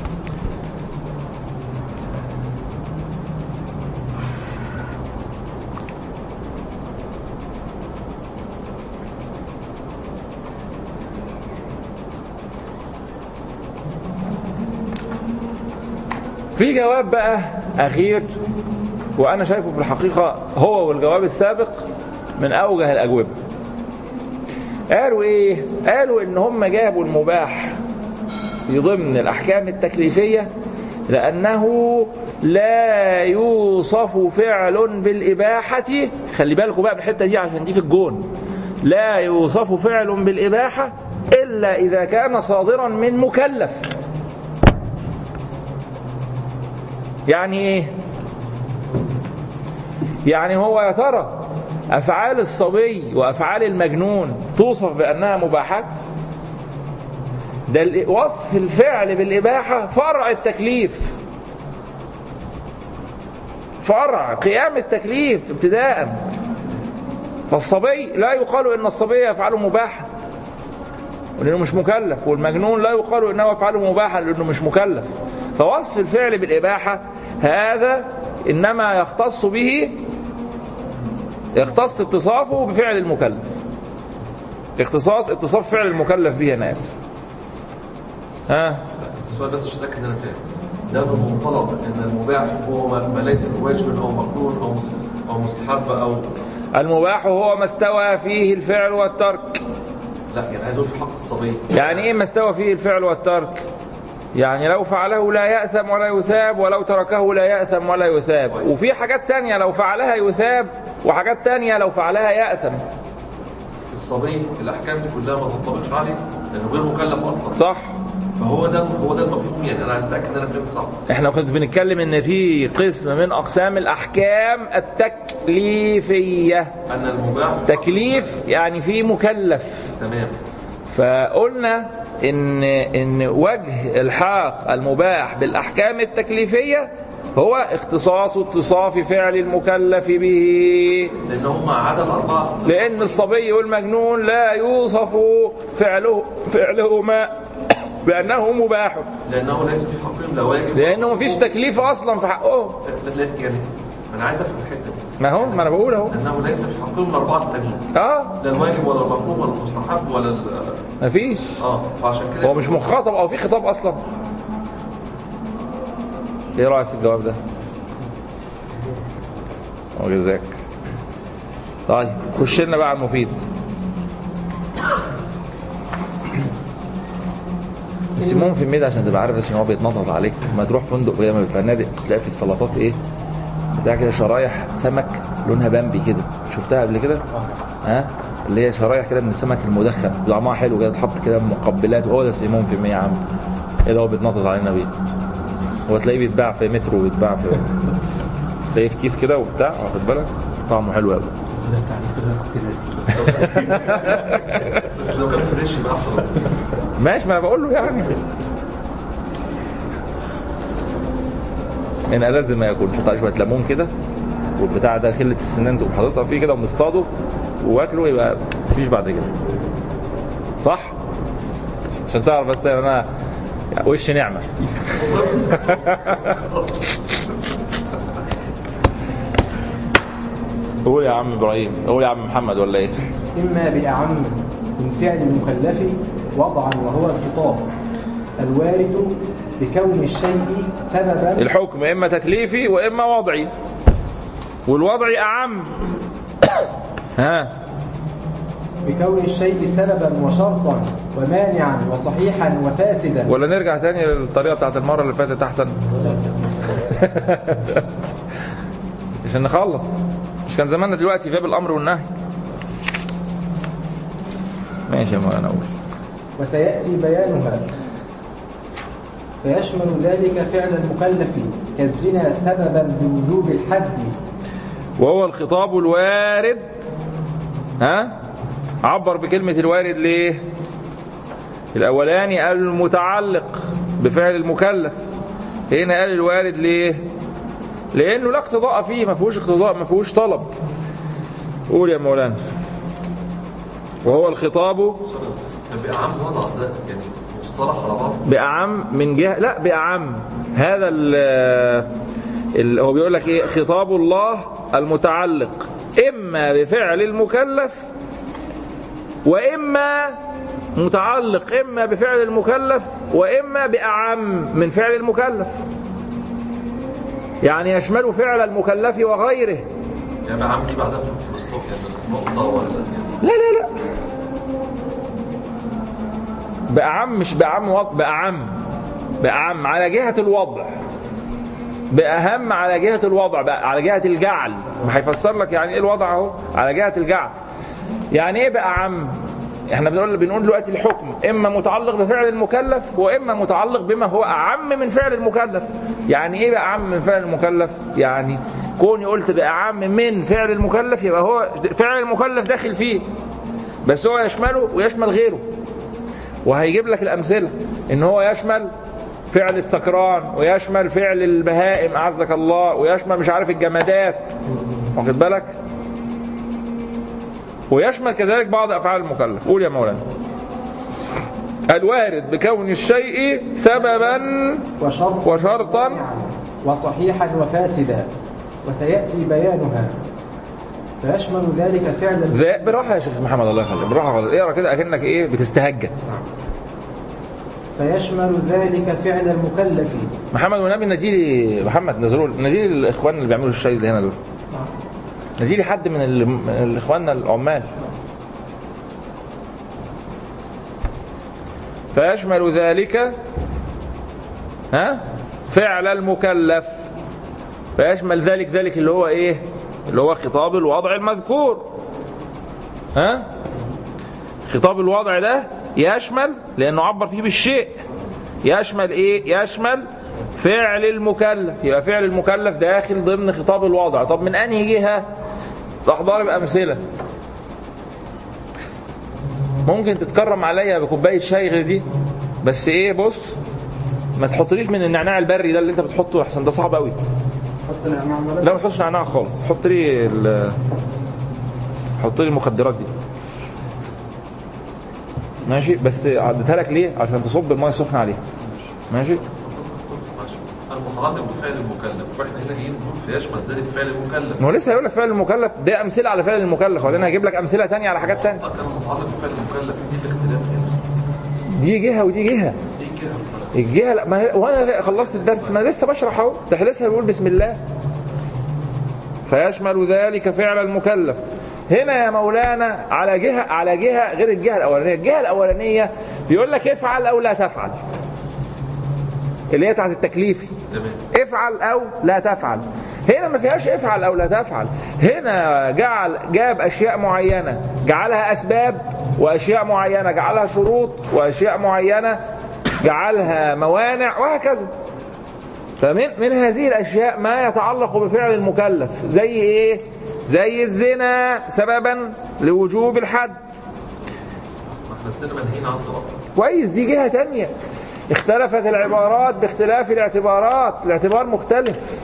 في جواب بقى أخير وأنا شايفه في الحقيقة هو والجواب السابق من أوجه الأجوبة قالوا إيه؟ قالوا إن هم جابوا المباح في ضمن الأحكام التكليفية لأنه لا يوصف فعل بالإباحة خلي بالكم بقى بالحتة دي عشان دي في الجون لا يوصف فعل بالإباحة إلا إذا كان صادرا من مكلف يعني ايه يعني هو يا ترى افعال الصبي وافعال المجنون توصف بانها مباحات ده ال- وصف الفعل بالاباحه فرع التكليف فرع قيام التكليف ابتداء فالصبي لا يقال ان الصبي يفعله مباحا لانه مش مكلف والمجنون لا يقال انه يفعله مباحا لانه مش مكلف فوصف الفعل بالاباحه هذا انما يختص به يختص اتصافه بفعل المكلف اختصاص اتصاف فعل المكلف به انا اسف ها السؤال بس عشان اتاكد ان انا فاهم ده من منطلق ان المباح هو ما ما ليس بواجب او مكروه او مس- او مستحب او المباح هو ما استوى فيه الفعل والترك لا يعني عايز اقول في حق الصبي يعني ايه ما استوى فيه الفعل والترك يعني لو فعله لا يأثم ولا يثاب ولو تركه لا يأثم ولا يثاب وفي حاجات تانية لو فعلها يثاب وحاجات تانية لو فعلها يأثم الصبي الاحكام دي كلها ما تنطبقش عليه لانه غير مكلف اصلا صح فهو ده هو ده المفهوم يعني انا عايز اتاكد ان انا فهمت صح احنا كنت بنتكلم ان في قسم من اقسام الاحكام التكليفيه ان المباح تكليف يعني في مكلف تمام فقلنا ان ان وجه الحاق المباح بالاحكام التكليفيه هو اختصاص اتصاف فعل المكلف به لان هم عدد اربعه لان الصبي والمجنون لا يوصف فعله فعلهما بانه مباح لانه ليس في حقهم لا واجب لانه مفيش تكليف اصلا في حقهم لا لا يعني انا عايز افهم الحته دي ما هو ما انا بقول اهو انه ليس في حقهم الاربعه التانيين اه لا الواجب ولا المطلوب ولا المستحب ولا ال- مفيش اه فعشان كده هو مش مخاطب او في خطاب اصلا ايه رايك في الجواب ده وجزاك طيب خش لنا بقى على المفيد بس المهم في الميد عشان تبقى عارف عشان هو بيتنطط عليك لما تروح فندق كده من الفنادق تلاقي في السلطات ايه بتاع كده شرايح سمك لونها بامبي كده شفتها قبل كده ها اللي هي شرايح كده من السمك المدخن طعمها حلو كده تحط كده مقبلات وهو ده سيمون في المية يا عم ايه ده هو بيتنطط علينا بيه هو تلاقيه بيتباع في مترو وبيتباع في تلاقيه في كيس كده وبتاع واخد بالك طعمه حلو قوي بس لو كان فريش يبقى احسن ماشي ما انا بقول له يعني من ألذ ما يكون تحط عليه شويه ليمون كده والبتاع ده خله السنان تقوم حاططها فيه كده ومصطاده واكله يبقى مفيش بعد كده صح عشان تعرف بس إن انا وش نعمه قول يا عم ابراهيم قول يا عم محمد ولا ايه إما بأعم من فعل المكلف وضعا وهو الخطاب الوارد بكون الشيء سببا الحكم اما تكليفي واما وضعي والوضعي اعم ها بكون الشيء سببا وشرطا ومانعا وصحيحا وفاسدا ولا نرجع تاني للطريقه بتاعت المره اللي فاتت احسن عشان نخلص مش كان زماننا دلوقتي في باب الامر والنهي ماشي يا مولانا اقول وسيأتي بيانها فيشمل ذلك فعل المكلف كالزنا سببا بوجوب الحد وهو الخطاب الوارد ها عبر بكلمة الوارد ليه الأولاني قال المتعلق بفعل المكلف هنا قال الوارد ليه لأنه لا اقتضاء فيه ما فيهوش اقتضاء ما فيهوش طلب قول يا مولانا وهو الخطاب بقى عام وضع ده يعني مصطلح على بعض بأعم من جهة لا بأعم هذا ال ال- هو بيقول لك ايه خطاب الله المتعلق اما بفعل المكلف واما متعلق اما بفعل المكلف واما باعم من فعل المكلف يعني يشمل فعل المكلف وغيره يعني بقى عام دي بعدها في الفلسطين يعني نقطه ولا يعني لا لا لا بأعم مش بأعم وضع بأعم بأعم على جهة الوضع بأهم على جهة الوضع بقى على جهة الجعل ما هيفسر لك يعني ايه الوضع اهو على جهة الجعل يعني ايه بأعم احنا بنقول بنقول دلوقتي الحكم اما متعلق بفعل المكلف واما متعلق بما هو اعم من فعل المكلف يعني ايه باعم من فعل المكلف يعني كوني قلت باعم من فعل المكلف يبقى هو فعل المكلف داخل فيه بس هو يشمله ويشمل غيره وهيجيب لك الامثله ان هو يشمل فعل السكران ويشمل فعل البهائم اعزك الله ويشمل مش عارف الجمادات واخد بالك ويشمل كذلك بعض افعال المكلف قول يا مولانا الوارد بكون الشيء سببا وشرط وشرطا وصحيحا وفاسدا وسيأتي بيانها فيشمل ذلك فعل ذا بالراحه يا شيخ محمد الله يخليك بالراحه خالص اقرا كده اكنك ايه بتستهجى فيشمل ذلك فعل المكلف محمد والنبي نزيلي محمد نزلوا نزيلي الاخوان اللي بيعملوا الشاي اللي هنا دول نزيلي حد من, ال... من اخواننا العمال فيشمل ذلك ها فعل المكلف فيشمل ذلك ذلك اللي هو ايه اللي هو خطاب الوضع المذكور ها خطاب الوضع ده يشمل لانه عبر فيه بالشيء يشمل ايه يشمل فعل المكلف يبقى فعل المكلف داخل ضمن خطاب الوضع طب من انهي جهه راح ضارب امثله ممكن تتكرم عليا بكوبايه شاي غير دي بس ايه بص ما تحطليش من النعناع البري ده اللي انت بتحطه احسن ده صعب قوي حط نعناع بلد لا ما تحطش نعناع خالص حط لي ال- حط لي المخدرات دي ماشي بس عديتها لك ليه عشان تصب الميه السخنه عليها ماشي المتعلق بفعل المكلف واحنا هنا جايين نقول فيشمل ذلك فعل المكلف ما هو لسه هيقول لك فعل المكلف ده امثله على فعل المكلف وبعدين هجيب لك امثله تانية على حاجات تانية كان المتعلق بفعل المكلف دي الاختلاف هنا دي جهه ودي جهه ايه الجهه الفرق؟ الجهه لا ما هي- وانا خلصت الدرس ما أنا لسه بشرح اهو ده إحنا لسه بيقول بسم الله فيشمل ذلك فعل المكلف هنا يا مولانا على جهه على جهه غير الجهه الاولانيه الجهه الاولانيه بيقول لك افعل او لا تفعل اللي هي بتاعت التكليفي تمام افعل او لا تفعل هنا ما فيهاش افعل او لا تفعل هنا جعل جاب اشياء معينه جعلها اسباب واشياء معينه جعلها شروط واشياء معينه جعلها موانع وهكذا فمن من هذه الاشياء ما يتعلق بفعل المكلف زي ايه زي الزنا سببا لوجوب الحد ما احنا السينما منهيين عنه اصلا كويس دي جهة تانية اختلفت العبارات باختلاف الاعتبارات الاعتبار مختلف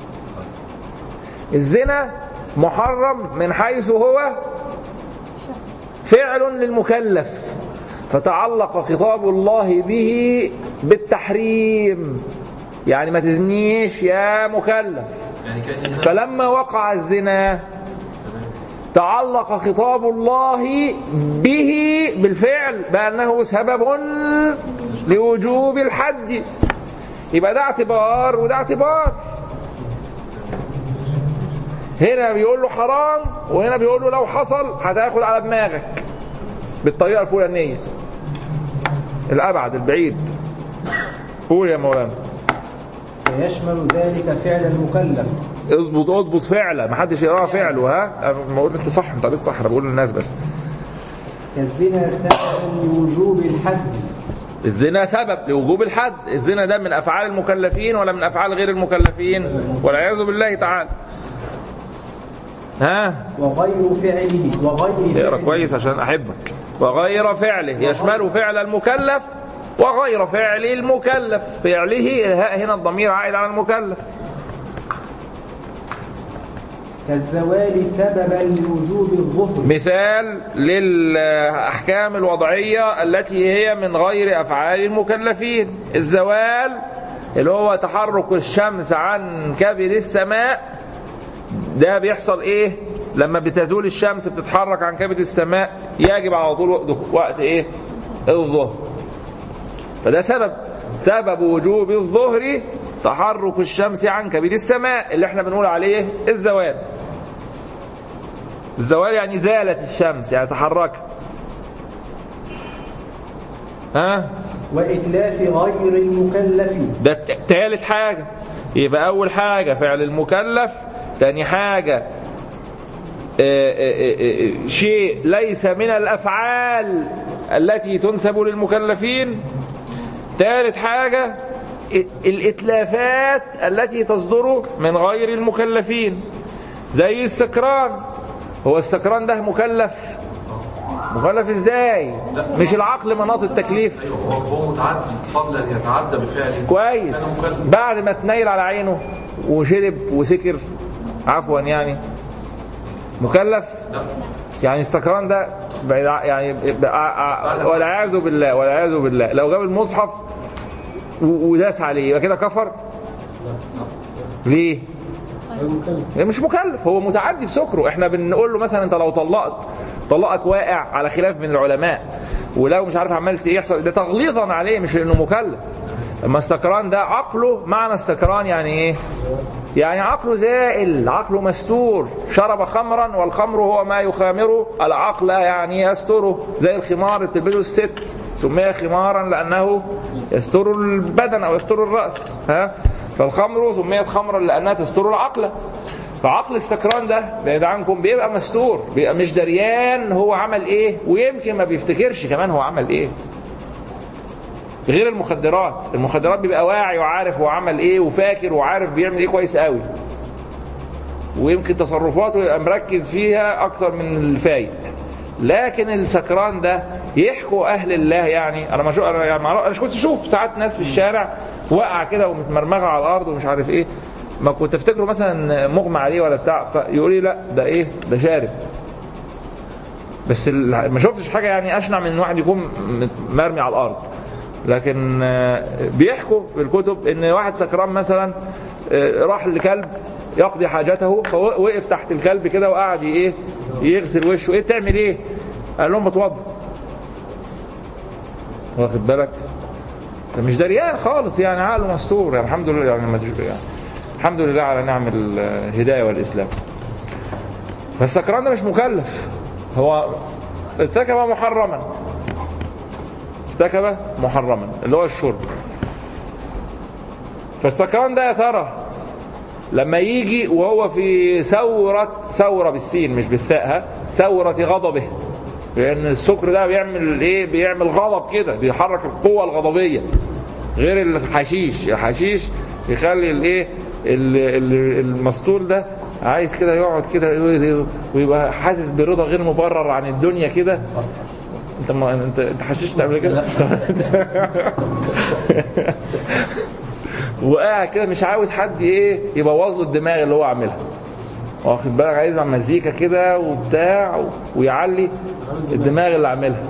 الزنا محرم من حيث هو فعل للمكلف فتعلق خطاب الله به بالتحريم يعني ما تزنيش يا مكلف يعني كان هنا فلما وقع الزنا تعلق خطاب الله به بالفعل بأنه سبب لوجوب الحد يبقى ده اعتبار وده اعتبار هنا بيقول له حرام وهنا بيقول له لو حصل هتاخد على دماغك بالطريقة الفلانية الأبعد البعيد قول يا مولانا فيشمل ذلك فعل المكلف اظبط اضبط فعله ما حدش يقراها فعله ها أنا ما اقول انت صح انت قريت صح انا بقول للناس بس كالزنا سبب لوجوب الحد الزنا سبب لوجوب الحد الزنا ده من افعال المكلفين ولا من افعال غير المكلفين والعياذ بالله تعالى ها وغير فعله وغير اقرا فعله كويس عشان احبك وغير فعله يشمل فعل المكلف وغير فعل المكلف فعله الهاء هنا الضمير عائد على المكلف كالزوال سببا لوجوب الظهر مثال للأحكام الوضعية التي هي من غير أفعال المكلفين الزوال اللي هو تحرك الشمس عن كبد السماء ده بيحصل ايه لما بتزول الشمس بتتحرك عن كبد السماء يجب على طول وقت, وقت ايه الظهر فده سبب سبب وجوب الظهر تحرك الشمس عن كبد السماء اللي احنا بنقول عليه الزوال الزوال يعني زالت الشمس يعني تحركت ها وإتلاف غير المكلف ده تالت حاجة يبقى أول حاجة فعل المكلف تاني حاجة آه، آه، آه، آه، شيء ليس من الأفعال التي تنسب للمكلفين ثالث حاجة الإتلافات التي تصدر من غير المكلفين زي السكران هو السكران ده مكلف مكلف ازاي مش العقل مناط التكليف هو هو متعدي قبل ان يتعدى بفعله كويس كان مكلف. بعد ما تنيل على عينه وشرب وسكر عفوا يعني مكلف لا يعني السكران ده بعيد ع- يعني ب- ع- ع- والعياذ بالله والعياذ بالله لو جاب المصحف و- وداس عليه يبقى كده كفر ليه؟ يعني مش مكلف هو متعدي بسكره احنا بنقول له مثلا انت لو طلقت طلقك واقع على خلاف من العلماء ولو مش عارف عملت ايه يحصل ده تغليظا عليه مش لانه مكلف اما السكران ده عقله معنى السكران يعني ايه يعني عقله زائل عقله مستور شرب خمرا والخمر هو ما يخامره العقل يعني يستره زي الخمار اللي بتلبسه الست سمي خمارا لانه يستر البدن او يستر الراس ها فالخمر سميت خمرا لانها تستر العقل فعقل السكران ده بعيد عنكم بيبقى مستور بيبقى مش دريان هو عمل ايه ويمكن ما بيفتكرش كمان هو عمل ايه غير المخدرات المخدرات بيبقى واعي وعارف هو عمل ايه وفاكر وعارف بيعمل ايه كويس قوي ويمكن تصرفاته يبقى مركز فيها اكتر من الفايق لكن السكران ده يحكوا اهل الله يعني انا ما شو انا يعني انا كنت اشوف ساعات ناس في الشارع واقعه كده ومتمرمغه على الارض ومش عارف ايه ما كنت افتكره مثلا مغمى عليه ولا بتاع فيقول لي لا ده ايه ده شارب بس ال- ما شفتش حاجه يعني اشنع من ان واحد يكون مرمي على الارض لكن آه، بيحكوا في الكتب ان واحد سكران مثلا آه، راح لكلب يقضي حاجته فوقف تحت الكلب كده وقعد ايه يغسل وشه ايه بتعمل ايه قال لهم بتوضى واخد بالك ده مش دريان خالص يعني عقله مستور يعني الحمد لله يعني, ما تج- يعني الحمد لله على نعم الهدايه والاسلام فالسكران ده مش مكلف هو ارتكب محرما ارتكب محرما اللي هو الشرب فالسكران ده يا ترى لما يجي وهو في ثورة ثورة بالسين مش بالثاء ها ثورة غضبه لأن السكر ده بيعمل إيه؟ بيعمل غضب كده بيحرك القوة الغضبية غير الحشيش الحشيش يخلي الإيه؟ ال- ال- المسطول ده عايز كده يقعد كده ويبقى حاسس برضا غير مبرر عن الدنيا كده انت ما انت انت حششت قبل كده وقاعد كده مش عاوز حد ايه يبوظ له الدماغ اللي هو عاملها واخد بالك عايز يسمع مزيكا كده وبتاع و- ويعلي الدماغ اللي عاملها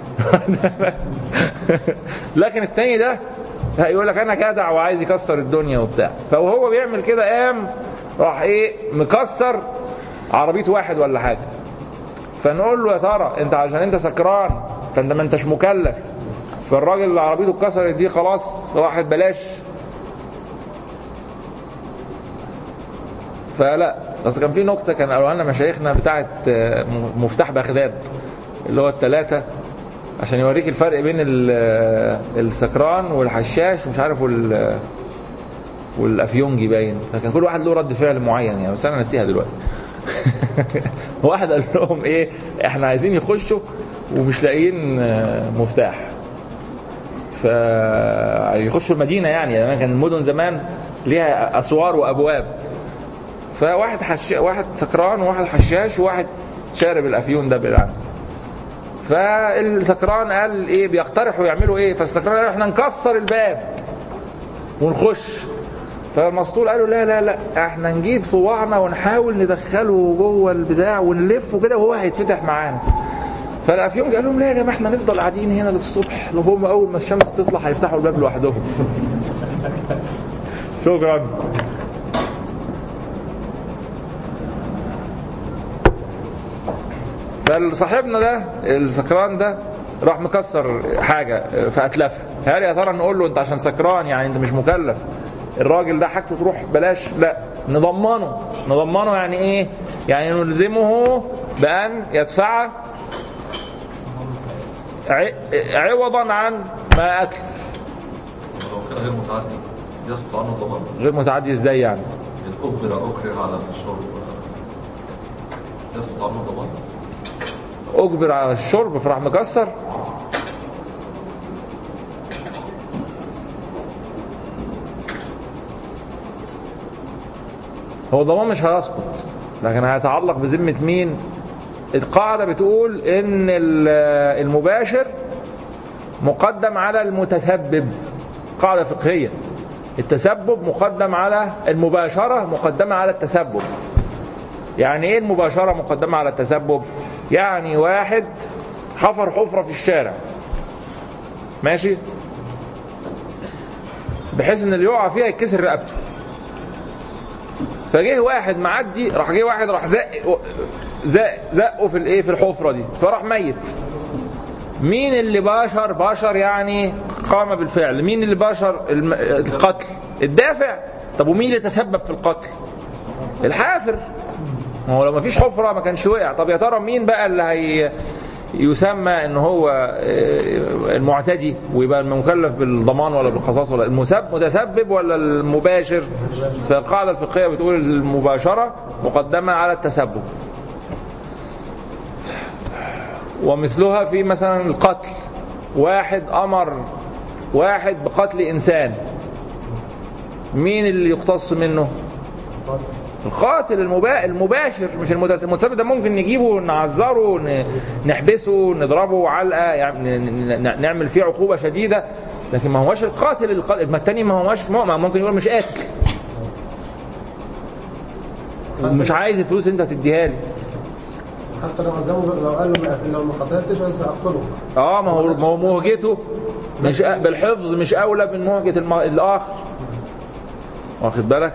لكن التاني ده هيقول لك انا جدع وعايز يكسر الدنيا وبتاع فوهو بيعمل كده قام راح ايه مكسر عربيه واحد ولا حاجه فنقول له يا ترى انت عشان انت سكران فانت ما انتش مكلف فالراجل اللي عربيته اتكسرت دي خلاص راحت بلاش فلا بس كان في نكته كان قالوها لنا مشايخنا بتاعه آه، مفتاح بغداد اللي هو الثلاثه عشان يوريك الفرق بين ال- آه، السكران والحشاش ومش عارف وال والافيونجي باين لكن كل واحد له رد فعل معين يعني بس انا ناسيها دلوقتي واحد قال لهم ايه احنا عايزين يخشوا ومش لاقيين آه، مفتاح فيخشوا المدينه يعني يعني كان المدن زمان ليها اسوار وابواب فواحد حش... واحد سكران وواحد حشاش وواحد شارب الافيون ده بالعام فالسكران قال ايه بيقترحوا يعملوا ايه فالسكران قال احنا نكسر الباب ونخش فالمسطول قالوا لا لا لا احنا نجيب صواعنا ونحاول ندخله جوه البتاع ونلفه كده وهو هيتفتح معانا فالافيون قال لهم لا يا جماعه احنا نفضل قاعدين هنا للصبح لو هم اول ما الشمس تطلع هيفتحوا الباب لوحدهم شكرا فصاحبنا ده السكران ده راح مكسر حاجه فاتلفها هل يا ترى نقول له انت عشان سكران يعني انت مش مكلف الراجل ده حاجته تروح بلاش لا نضمنه نضمنه يعني ايه يعني نلزمه بان يدفع ع- عوضا عن ما اكل لو كان غير متعدي يسقط عنه الضمان غير متعدي ازاي يعني إن أجبر أكره على الشرب يسقط عنه الضمان اجبر على الشرب فراح مكسر هو الضمان مش هيسقط لكن هيتعلق بذمة مين القاعدة بتقول ان ال- المباشر مقدم على المتسبب قاعدة فقهية التسبب مقدم على المباشرة مقدمة على التسبب يعني ايه المباشرة مقدمة على التسبب يعني واحد حفر حفرة في الشارع ماشي بحيث ان اللي يقع فيها يتكسر رقبته فجه واحد معدي راح جه واحد راح زق زق زقه في الايه في الحفرة دي فراح ميت مين اللي باشر باشر يعني قام بالفعل مين اللي باشر الم- القتل الدافع طب ومين اللي تسبب في القتل الحافر ما هو لو ما فيش حفرة ما كانش وقع طب يا ترى مين بقى اللي هي يسمى ان هو آه، المعتدي ويبقى المكلف بالضمان ولا بالقصاص ولا المسب متسبب ولا المباشر فالقاعده الفقهيه بتقول المباشره مقدمه على التسبب ومثلها في مثلا القتل واحد امر واحد بقتل انسان مين اللي يقتص منه القاتل المبا... المباشر مش المتس- المتسبب ده ممكن نجيبه نعذره ن... نحبسه نضربه علقه يعني ن... ن... نعمل فيه عقوبه شديده لكن ما هوش القاتل القاتل ما التاني ما هوش مؤمن ممكن يقول مش قاتل مش عايز الفلوس انت هتديها لي حتى لو عزمه لو قال له لو ما قتلتش انا ساقتله اه ما هو ما هو مهجته مش أ- بالحفظ مش اولى من مهجه الم... الاخر واخد بالك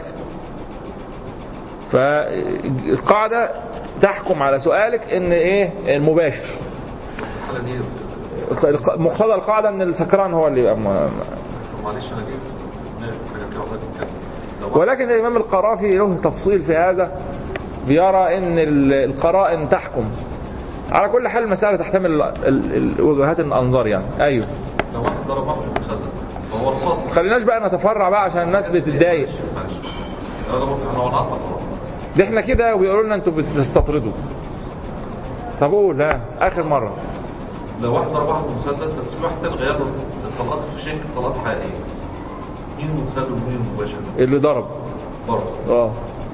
فالقاعده تحكم على سؤالك ان ايه المباشر الحالة دي الق- مقتضى القاعده ان السكران هو اللي يبقى م- معلش انا جيت حاجه كده واحده بتتكلم لو واحد- ولكن الامام القرافي له تفصيل في هذا بيرى ان ال- القرائن تحكم على كل حال المساله تحتمل ال- ال- وجهات الانظار يعني ايوه لو واحد ضرب واحد بالمسدس فهو القاتل خليناش بقى نتفرع بقى عشان الناس بتتضايق معلش لو ده ممكن انا ونعطل خلاص ده احنا كده وبيقولوا لنا انتوا بتستطردوا طب قول ها اخر مره لو واحد ضرب واحد بالمسدس بس في واحد تاني غير له الطلقات في الشنك طلقات حقيقيه مين المتسبب ومين المباشر اللي ضرب برضه اه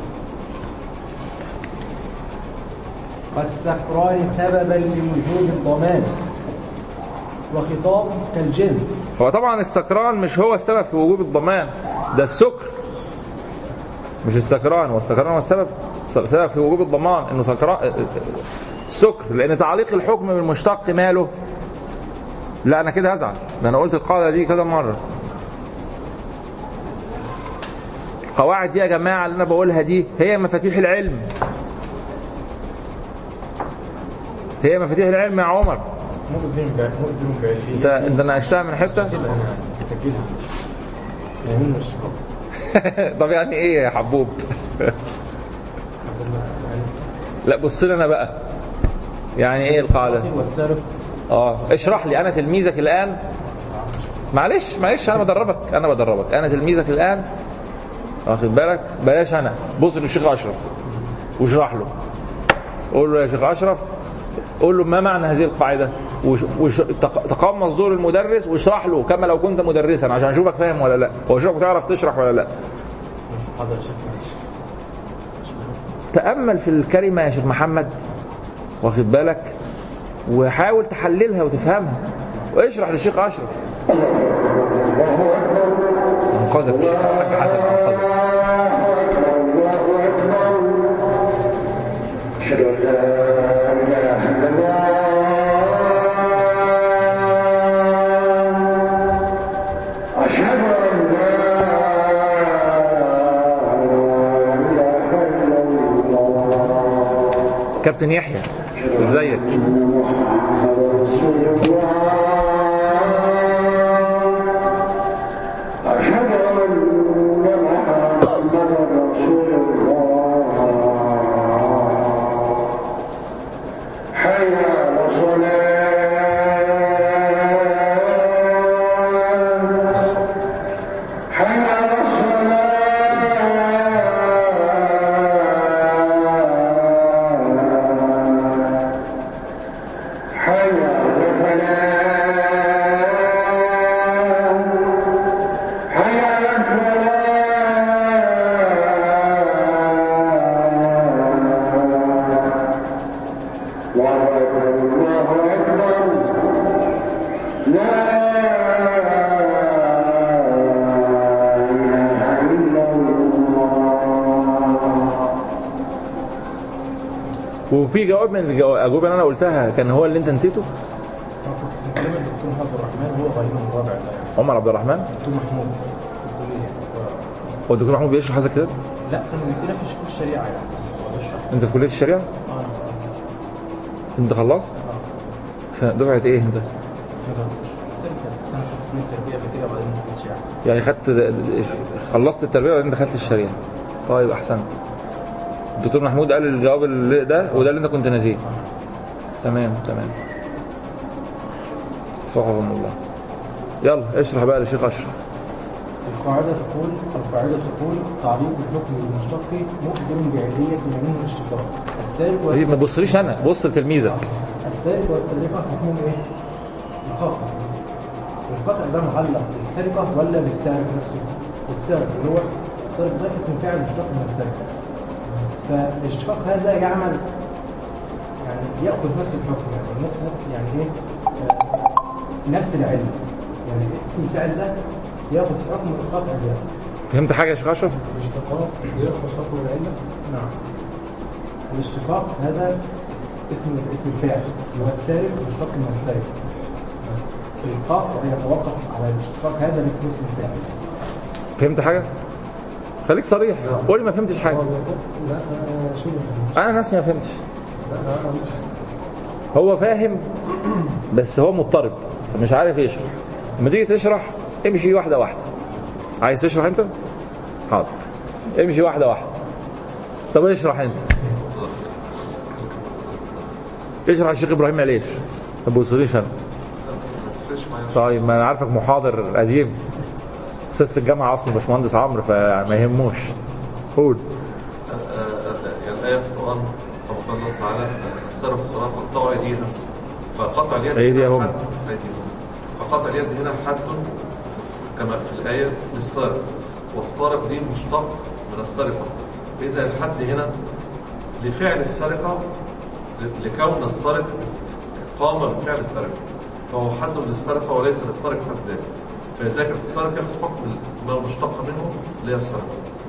والسكران سببا لوجوب الضمان وخطاب كالجنس هو طبعا السكران مش هو السبب في وجوب الضمان ده السكر مش السكران هو السكران هو السبب سبب في وجوب الضمان انه سكران السكر لان تعليق الحكم بالمشتق ماله لا انا كده هزعل ده انا قلت القاعده دي كذا مره القواعد دي يا جماعه اللي انا بقولها دي هي مفاتيح العلم هي مفاتيح العلم يا عمر مؤذن ب- مؤذن بعلمية انت انت ناقشتها من حته سجلها انا اسجلها يعني مش طب يعني ايه يا حبوب يعني لا بص لي انا بقى يعني ايه القاعده والسارق اه اشرح لي انا تلميذك الان معلش معلش انا بدربك انا بدربك انا تلميذك الان واخد بالك بلاش انا بص للشيخ اشرف واشرح له قول له يا شيخ اشرف قول له ما معنى هذه القاعده وش وش تق- تقمص دور المدرس واشرح له كما لو كنت مدرسا عشان اشوفك فاهم ولا لا هو اشوفك تعرف تشرح ولا لا حاضر يا شيخ معلش تأمل في الكلمة يا شيخ محمد واخد بالك وحاول تحللها وتفهمها واشرح للشيخ أشرف أنقذك الحاج حسن أنقذك كابتن يحيى ازيك وفي جواب من الاجوبه اللي انا قلتها كان هو اللي انت نسيته كلام الدكتور محمد الرحمن هو غير الرابع ده عمر عبد الرحمن الدكتور محمود في الكلية و- هو الدكتور محمود بيشرح هذا كده لا كانوا بيدينا في كل الشريعة يعني هو بيشرح انت في كليه الشريعه اه انت خلصت سنة- دفعه ايه انت سنة سنة خدت من التربية قبل كده وبعدين دخلت الشريعة يعني خدت خلصت التربيه وبعدين دخلت الشريعه طيب احسنت الدكتور محمود قال الجواب اللي ده وده اللي انت كنت ناسيه تمام تمام وفقكم الله يلا اشرح بقى للشيخ اشرف القاعدة تقول القاعدة تقول تعليق الحكم المشتق مقدم بعلية ما منه الاشتقاق السارق دي ما تبصليش انا بص لتلميذك السارق والسارقة حكمهم ايه؟ القطع القطع ده معلق بالسرقة ولا بالسارق نفسه؟ السارق اللي هو السارق ده اسم فاعل مشتق من السرقة فالاشتقاق هذا يعمل يعني يأخذ نفس الحكم يعني ن- يعني ايه؟ آه، نفس العلم يعني اسم الفاعل ده يأخذ حكم القطع ده فهمت حاجه يا شيخ اشرف الاشتقاق يأخذ حكم العلة نعم الاشتقاق هذا اسم اسم الفاعل اللي هو السارق مشتق من السارق القطع يتوقف على الاشتقاق هذا اللي اسمه اسم الفاعل فهمت حاجه خليك صريح قول لي ما فهمتش حاجه لا أنا شو فهمت انا نفسي ما فهمتش لا أنا مش هو فاهم بس هو مضطرب فمش عارف يشرح لما تيجي تشرح امشي واحده واحده عايز تشرح انت حاضر امشي واحده واحده طب اشرح انت اشرح الشيخ ابراهيم عليش ما تبصليش انا مفيش معايا طيب ما انا عارفك محاضر قديم استاذ في الجامعه اصلا باشمهندس عمرو فما يهموش قول آه، آه، يعني الآية في القرآن كما قال الله تعالى آه، السارق والسارقة فاقطعوا أيديهم فقطع اليد أيديهم. هنا حد- أيديهم فقطع اليد هنا حد كما في الآية للسارق والسارق دي مشتق من السرقة فإذا الحد هنا لفعل السرقة ل- لكون السارق قام بفعل السرقة فهو حد للسرقة وليس للسرقة حد ذاته فلذلك السرقة ياخد حكم ما مشتق منه اللي هي السرقة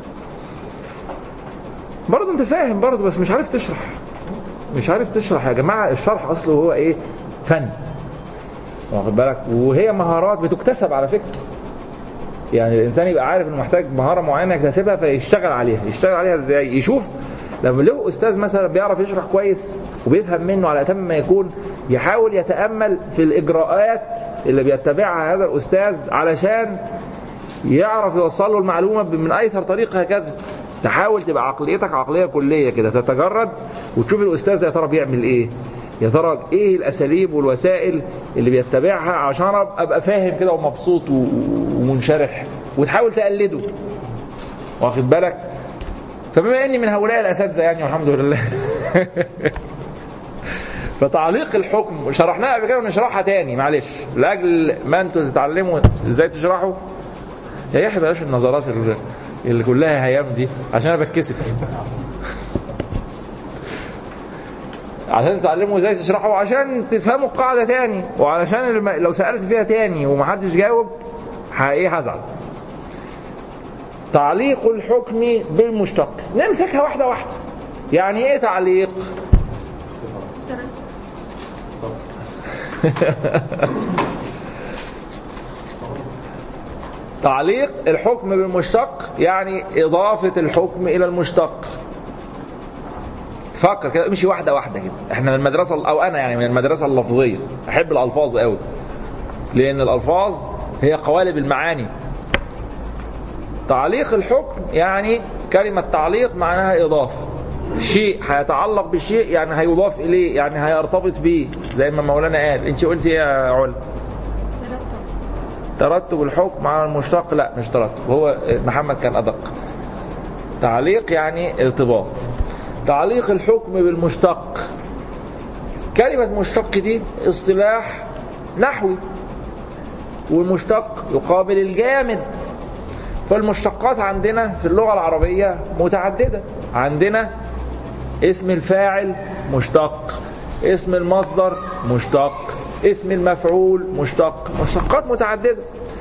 برضه انت فاهم برضه بس مش عارف تشرح مش عارف تشرح يا جماعه الشرح اصله هو ايه فن واخد بالك وهي مهارات بتكتسب على فكره يعني الانسان يبقى عارف انه محتاج مهاره معينه يكتسبها فيشتغل عليها يشتغل عليها ازاي يشوف لما له استاذ مثلا بيعرف يشرح كويس وبيفهم منه على اتم ما يكون يحاول يتامل في الاجراءات اللي بيتبعها هذا الاستاذ علشان يعرف يوصل له المعلومه من ايسر طريق هكذا تحاول تبقى عقليتك عقليه كليه كده تتجرد وتشوف الاستاذ ده يا ترى بيعمل ايه يا ترى ايه الاساليب والوسائل اللي بيتبعها عشان ابقى فاهم كده ومبسوط و- ومنشرح وتحاول تقلده واخد بالك فبما اني من هؤلاء الاساتذه يعني والحمد لله فتعليق الحكم شرحناها قبل كده ونشرحها تاني معلش لاجل ما انتوا تتعلموا ازاي تشرحوا يا يحيى بلاش النظرات اللي- اللي كلها هيام دي عشان انا بتكسف عشان تتعلموا ازاي تشرحوا عشان تفهموا القاعده تاني وعلشان الم... لو سالت فيها تاني ومحدش جاوب ح- ايه هزعل تعليق الحكم بالمشتق نمسكها واحده واحده يعني ايه تعليق تعليق الحكم بالمشتق يعني إضافة الحكم إلى المشتق فكر كده امشي واحدة واحدة كده احنا من المدرسة أو أنا يعني من المدرسة اللفظية أحب الألفاظ قوي لأن الألفاظ هي قوالب المعاني تعليق الحكم يعني كلمة تعليق معناها إضافة شيء هيتعلق بالشيء يعني هيضاف إليه يعني هيرتبط بيه زي ما مولانا قال انت قلتي إيه يا علا ترتب الحكم على المشتق لا مش ترتب هو محمد كان أدق تعليق يعني ارتباط تعليق الحكم بالمشتق كلمة مشتق دي اصطلاح نحوي والمشتق يقابل الجامد فالمشتقات عندنا في اللغة العربية متعددة عندنا اسم الفاعل مشتق اسم المصدر مشتق اسم المفعول مشتق مشتقات متعددة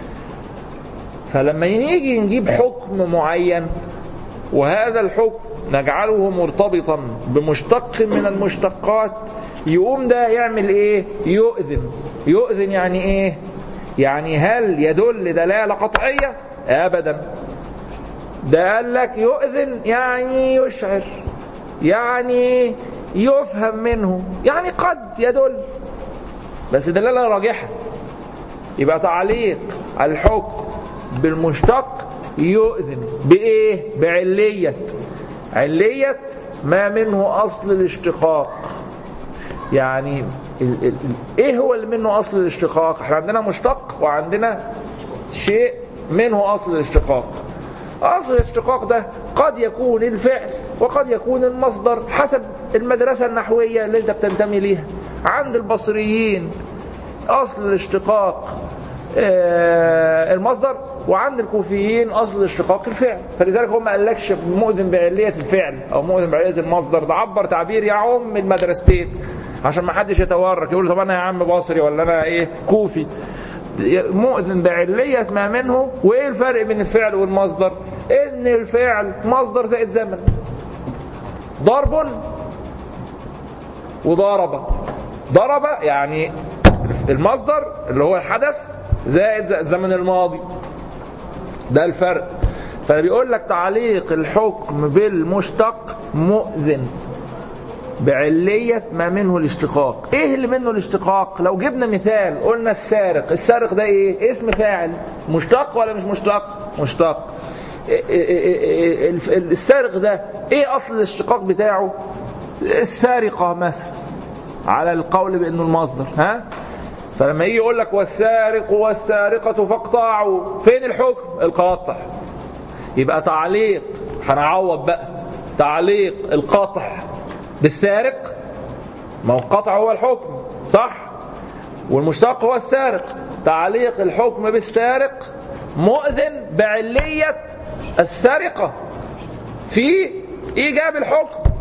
فلما نيجي نجيب حكم معين وهذا الحكم نجعله مرتبطا بمشتق من المشتقات يقوم ده يعمل ايه يؤذن يؤذن يعني ايه يعني هل يدل دلالة قطعية ابدا ده قال لك يؤذن يعني يشعر يعني يفهم منه يعني قد يدل بس دلالة راجحة يبقى تعليق الحكم بالمشتق يؤذن بإيه؟ بعلية علية ما منه أصل الاشتقاق يعني ال ال ال ايه هو اللي منه اصل الاشتقاق احنا عندنا مشتق وعندنا شيء منه اصل الاشتقاق اصل الاشتقاق ده قد يكون الفعل وقد يكون المصدر حسب المدرسة النحوية اللي انت بتنتمي ليها عند البصريين اصل الاشتقاق آه، المصدر وعند الكوفيين اصل الاشتقاق الفعل فلذلك هم ما قالكش مؤذن بعليه الفعل او مؤذن بعليه المصدر ده عبر تعبير يعم المدرستين عشان ما حدش يتورك يقول طب انا يا عم بصري ولا انا ايه كوفي مؤذن بعلية ما منه وايه الفرق بين الفعل والمصدر ان الفعل مصدر زائد زمن ضرب وضرب ضرب يعني المصدر اللي هو الحدث زائد الزمن الماضي ده الفرق فبيقول لك تعليق الحكم بالمشتق مؤذن بعلية ما منه الاشتقاق ايه اللي منه الاشتقاق لو جبنا مثال قلنا السارق السارق ده ايه اسم فاعل مشتق ولا مش مشتق مشتق إيه- إيه- إيه- إيه- السارق ده ايه اصل الاشتقاق بتاعه السارقة مثلا على القول بانه المصدر ها فلما يجي يقول لك والسارق والسارقة فاقطعوا فين الحكم القاطع يبقى تعليق هنعوض بقى تعليق القاطع بالسارق ما هو القطع هو الحكم صح والمشتق هو السارق تعليق الحكم بالسارق مؤذن بعلية السرقة في إيجاب الحكم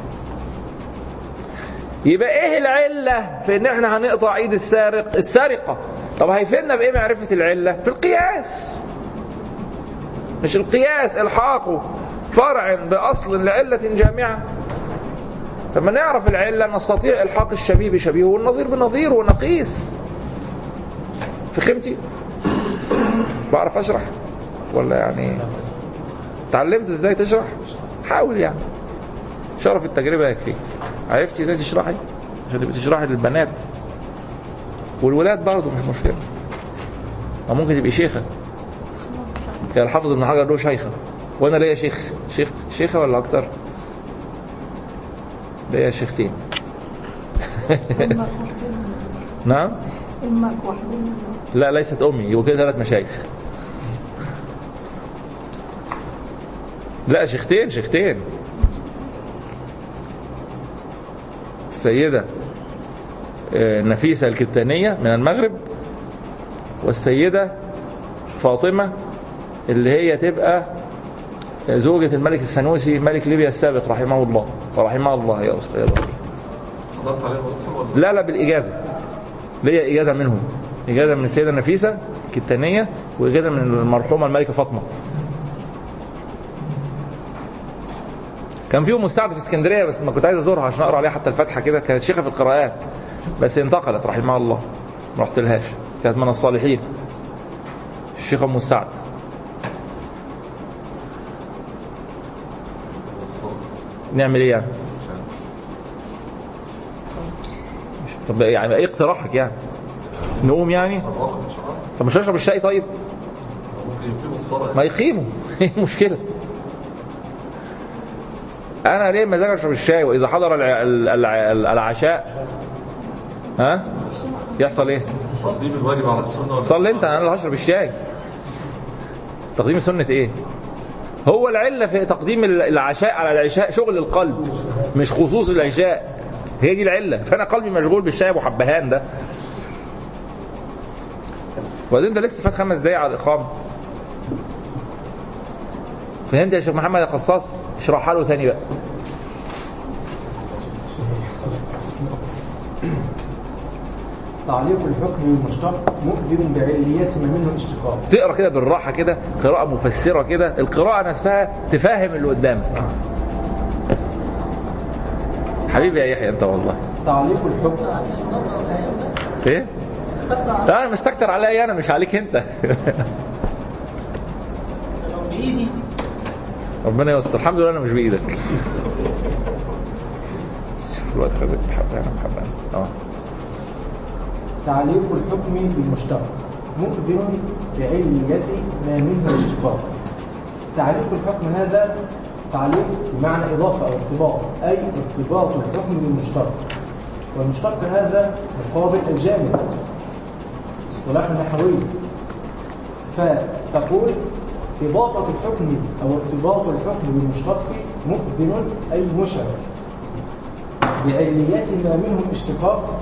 يبقى ايه العلة في ان احنا هنقطع ايد السارق السرقة طب هيفيدنا بايه معرفة العلة في القياس مش القياس الحاقه فرع باصل لعلة جامعة لما نعرف العلة نستطيع الحاق الشبيه بشبيه والنظير بنظير ونقيس في خيمتي بعرف اشرح ولا يعني تعلمت ازاي تشرح حاول يعني شرف التجربة يكفيك عرفتي ازاي تشرحي عشان تبقي تشرحي للبنات والولاد برضه مش مشكلة أو ممكن تبقي شيخة كان الحافظ ابن حجر له شيخة وانا ليا شيخ شيخ شيخة ولا اكتر ليا شيختين امك واحدة نعم امك واحدة لا ليست امي يبقوا كده ثلاث مشايخ لا شيختين شيختين السيدة آه، نفيسة الكتانية من المغرب والسيدة فاطمة اللي هي تبقى زوجة الملك السنوسي ملك ليبيا السابق رحمه الله ورحمه الله يا أستاذ حضرت عليه دكتور ولا لا لا بالإجازة ليا إجازة منهم إجازة من السيدة نفيسة الكتانية وإجازة من المرحومة الملكة فاطمة كان فيهم مستعد في اسكندرية بس ما كنت عايز أزورها عشان أقرأ عليها حتى الفاتحة كده كانت شيخة في القراءات بس انتقلت رحمها الله ما رحت لهاش كانت من الصالحين الشيخة أم سعد نعمل ايه يعني؟ مش- طب يعني ايه اقتراحك يعني؟ نقوم يعني؟ أتوقع إن شاء الله طب مش هشرب الشاي طيب؟ ممكن يقيموا الصلاة ما يقيموا ايه المشكلة؟ انا ليه مزاج اشرب الشاي واذا حضر الع- ال- الع- ال- العشاء ها؟ يحصل ايه؟ تقديم الواجب على السنة ولا صلي انت انا اللي هشرب الشاي تقديم سنة ايه هو العلة في تقديم العشاء على العشاء شغل القلب مش خصوص العشاء هي دي العلة فانا قلبي مشغول بالشاي ابو حبهان ده وبعدين ده لسه فات خمس دقايق على الاقامة فهمت يا شيخ محمد يا قصاص اشرحها له ثاني بقى تعليق الحكم المشتق مؤذن بعلية ما منه الاشتقاق تقرا كده بالراحه كده قراءه مفسره كده القراءه نفسها تفهم اللي قدامك حبيبي يا يحيى انت والله تعليق الحكم ايه لا انا مستكتر عليا انا مش عليك انت بايدي ربنا يستر الحمد لله انا مش بايدك شوف الوقت خدت حبه انا حبه اه تعليق الحكم بالمشتق مؤذن بعلية ما منه الاشتقاق تعليق الحكم هذا تعليق بمعنى إضافة أو ارتباط أي ارتباط الحكم بالمشتق والمشتق هذا مقابل الجامد اصطلاح نحوي فتقول إضافة الحكم أو ارتباط الحكم بالمشتق مؤذن أي مشعر بعليات ما منه الاشتقاق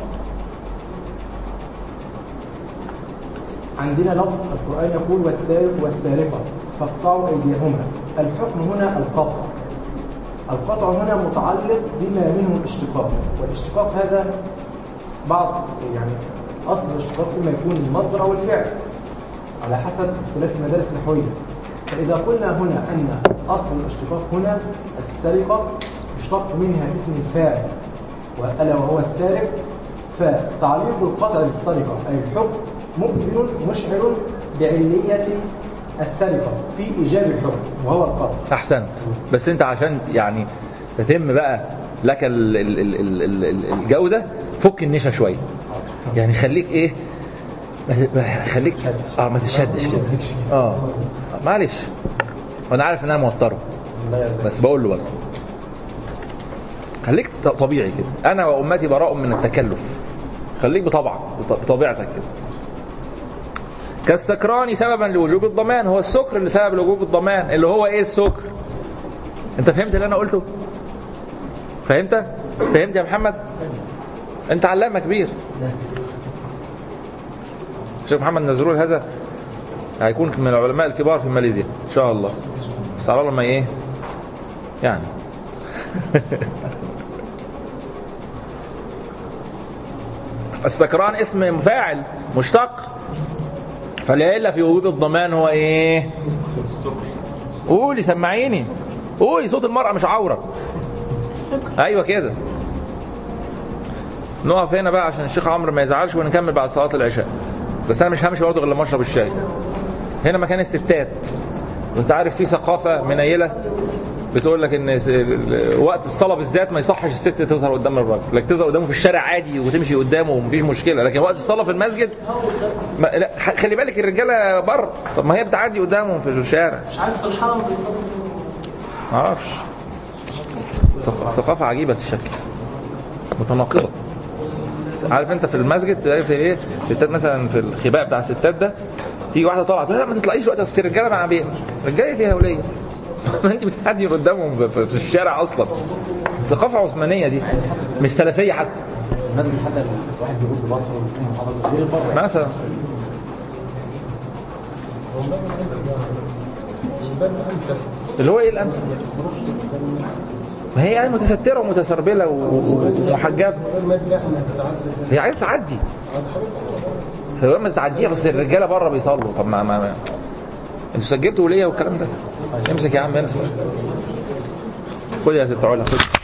عندنا لفظ القرآن يقول والسارق والسارقة فاقطعوا أيديهما الحكم هنا القطع القطع هنا متعلق بما منه الاشتقاق والاشتقاق هذا بعض يعني أصل الاشتقاق إما يكون المصدر أو الفعل على حسب اختلاف المدارس النحوية فإذا قلنا هنا أن أصل الاشتقاق هنا السرقة يشتق منها اسم الفاعل وألا وهو السارق فتعليق القطع بالسرقة أي الحكم مؤذن مشعر بعلية السرقة في إيجاب الحكم وهو القطع احسنت بس انت عشان يعني تتم بقى لك ال- ال- ال- ال- ال- ال- الجوده فك النشا شويه يعني خليك ايه ما- ما- خليك اه ما تشدش كده اه معلش وانا عارف ان انا موتره بس بقول له برضه خليك ط- طبيعي كده انا وامتي براء من التكلف خليك بطبعك بط- بطبيعتك كده كالسكران سببا لوجوب الضمان هو السكر اللي سبب لوجوب الضمان اللي هو ايه السكر انت فهمت اللي انا قلته فهمت فهمت يا محمد انت علامه كبير الشيخ محمد نزرول هذا هيكون من العلماء الكبار في ماليزيا ان شاء الله بس على الله ما ايه يعني السكران اسم فاعل مشتق فالعلة في وجوب الضمان هو ايه قولي سمعيني قولي صوت المرأة مش عورة ايوه كده نقف هنا بقى عشان الشيخ عمرو ما يزعلش ونكمل بعد صلاة العشاء بس انا مش همشي برضه غير لما اشرب الشاي هنا مكان الستات وانت عارف في ثقافة منيلة بتقول لك ان س- ال- وقت الصلاه بالذات ما يصحش الست تظهر قدام الراجل لك تظهر قدامه في الشارع عادي وتمشي قدامه ومفيش مشكله لكن وقت الصلاه في المسجد ما لا ح- خلي بالك الرجاله بره طب ما هي بتعدي قدامهم في الشارع مش عارف في الحرم بيصلوا ما اعرفش ثق- ثقافه عجيبه الشكل متناقضه عارف انت في المسجد تلاقي في ايه الستات مثلا في الخباء بتاع الستات ده تيجي واحده طالعه تقول لا ما تطلعيش وقت اصل الرجاله مع بيه الرجاله فيها وليه ما انت بتعدي قدامهم في- في في الشارع اصلا ثقافه عثمانيه دي مش سلفيه حتى المسجد حتى الواحد بيقول بمصر ويكون محافظة غير بره مثلا اللي هو ايه الانسب ما هي يعني متستره ومتسربله و- و- ومحجبه هي عايز تعدي فلما تعديها بس الرجاله بره بيصلوا طب ما, ما, ما. انتوا سجلتوا وليه والكلام ده امسك يا عم امسك خد يا ست علا خد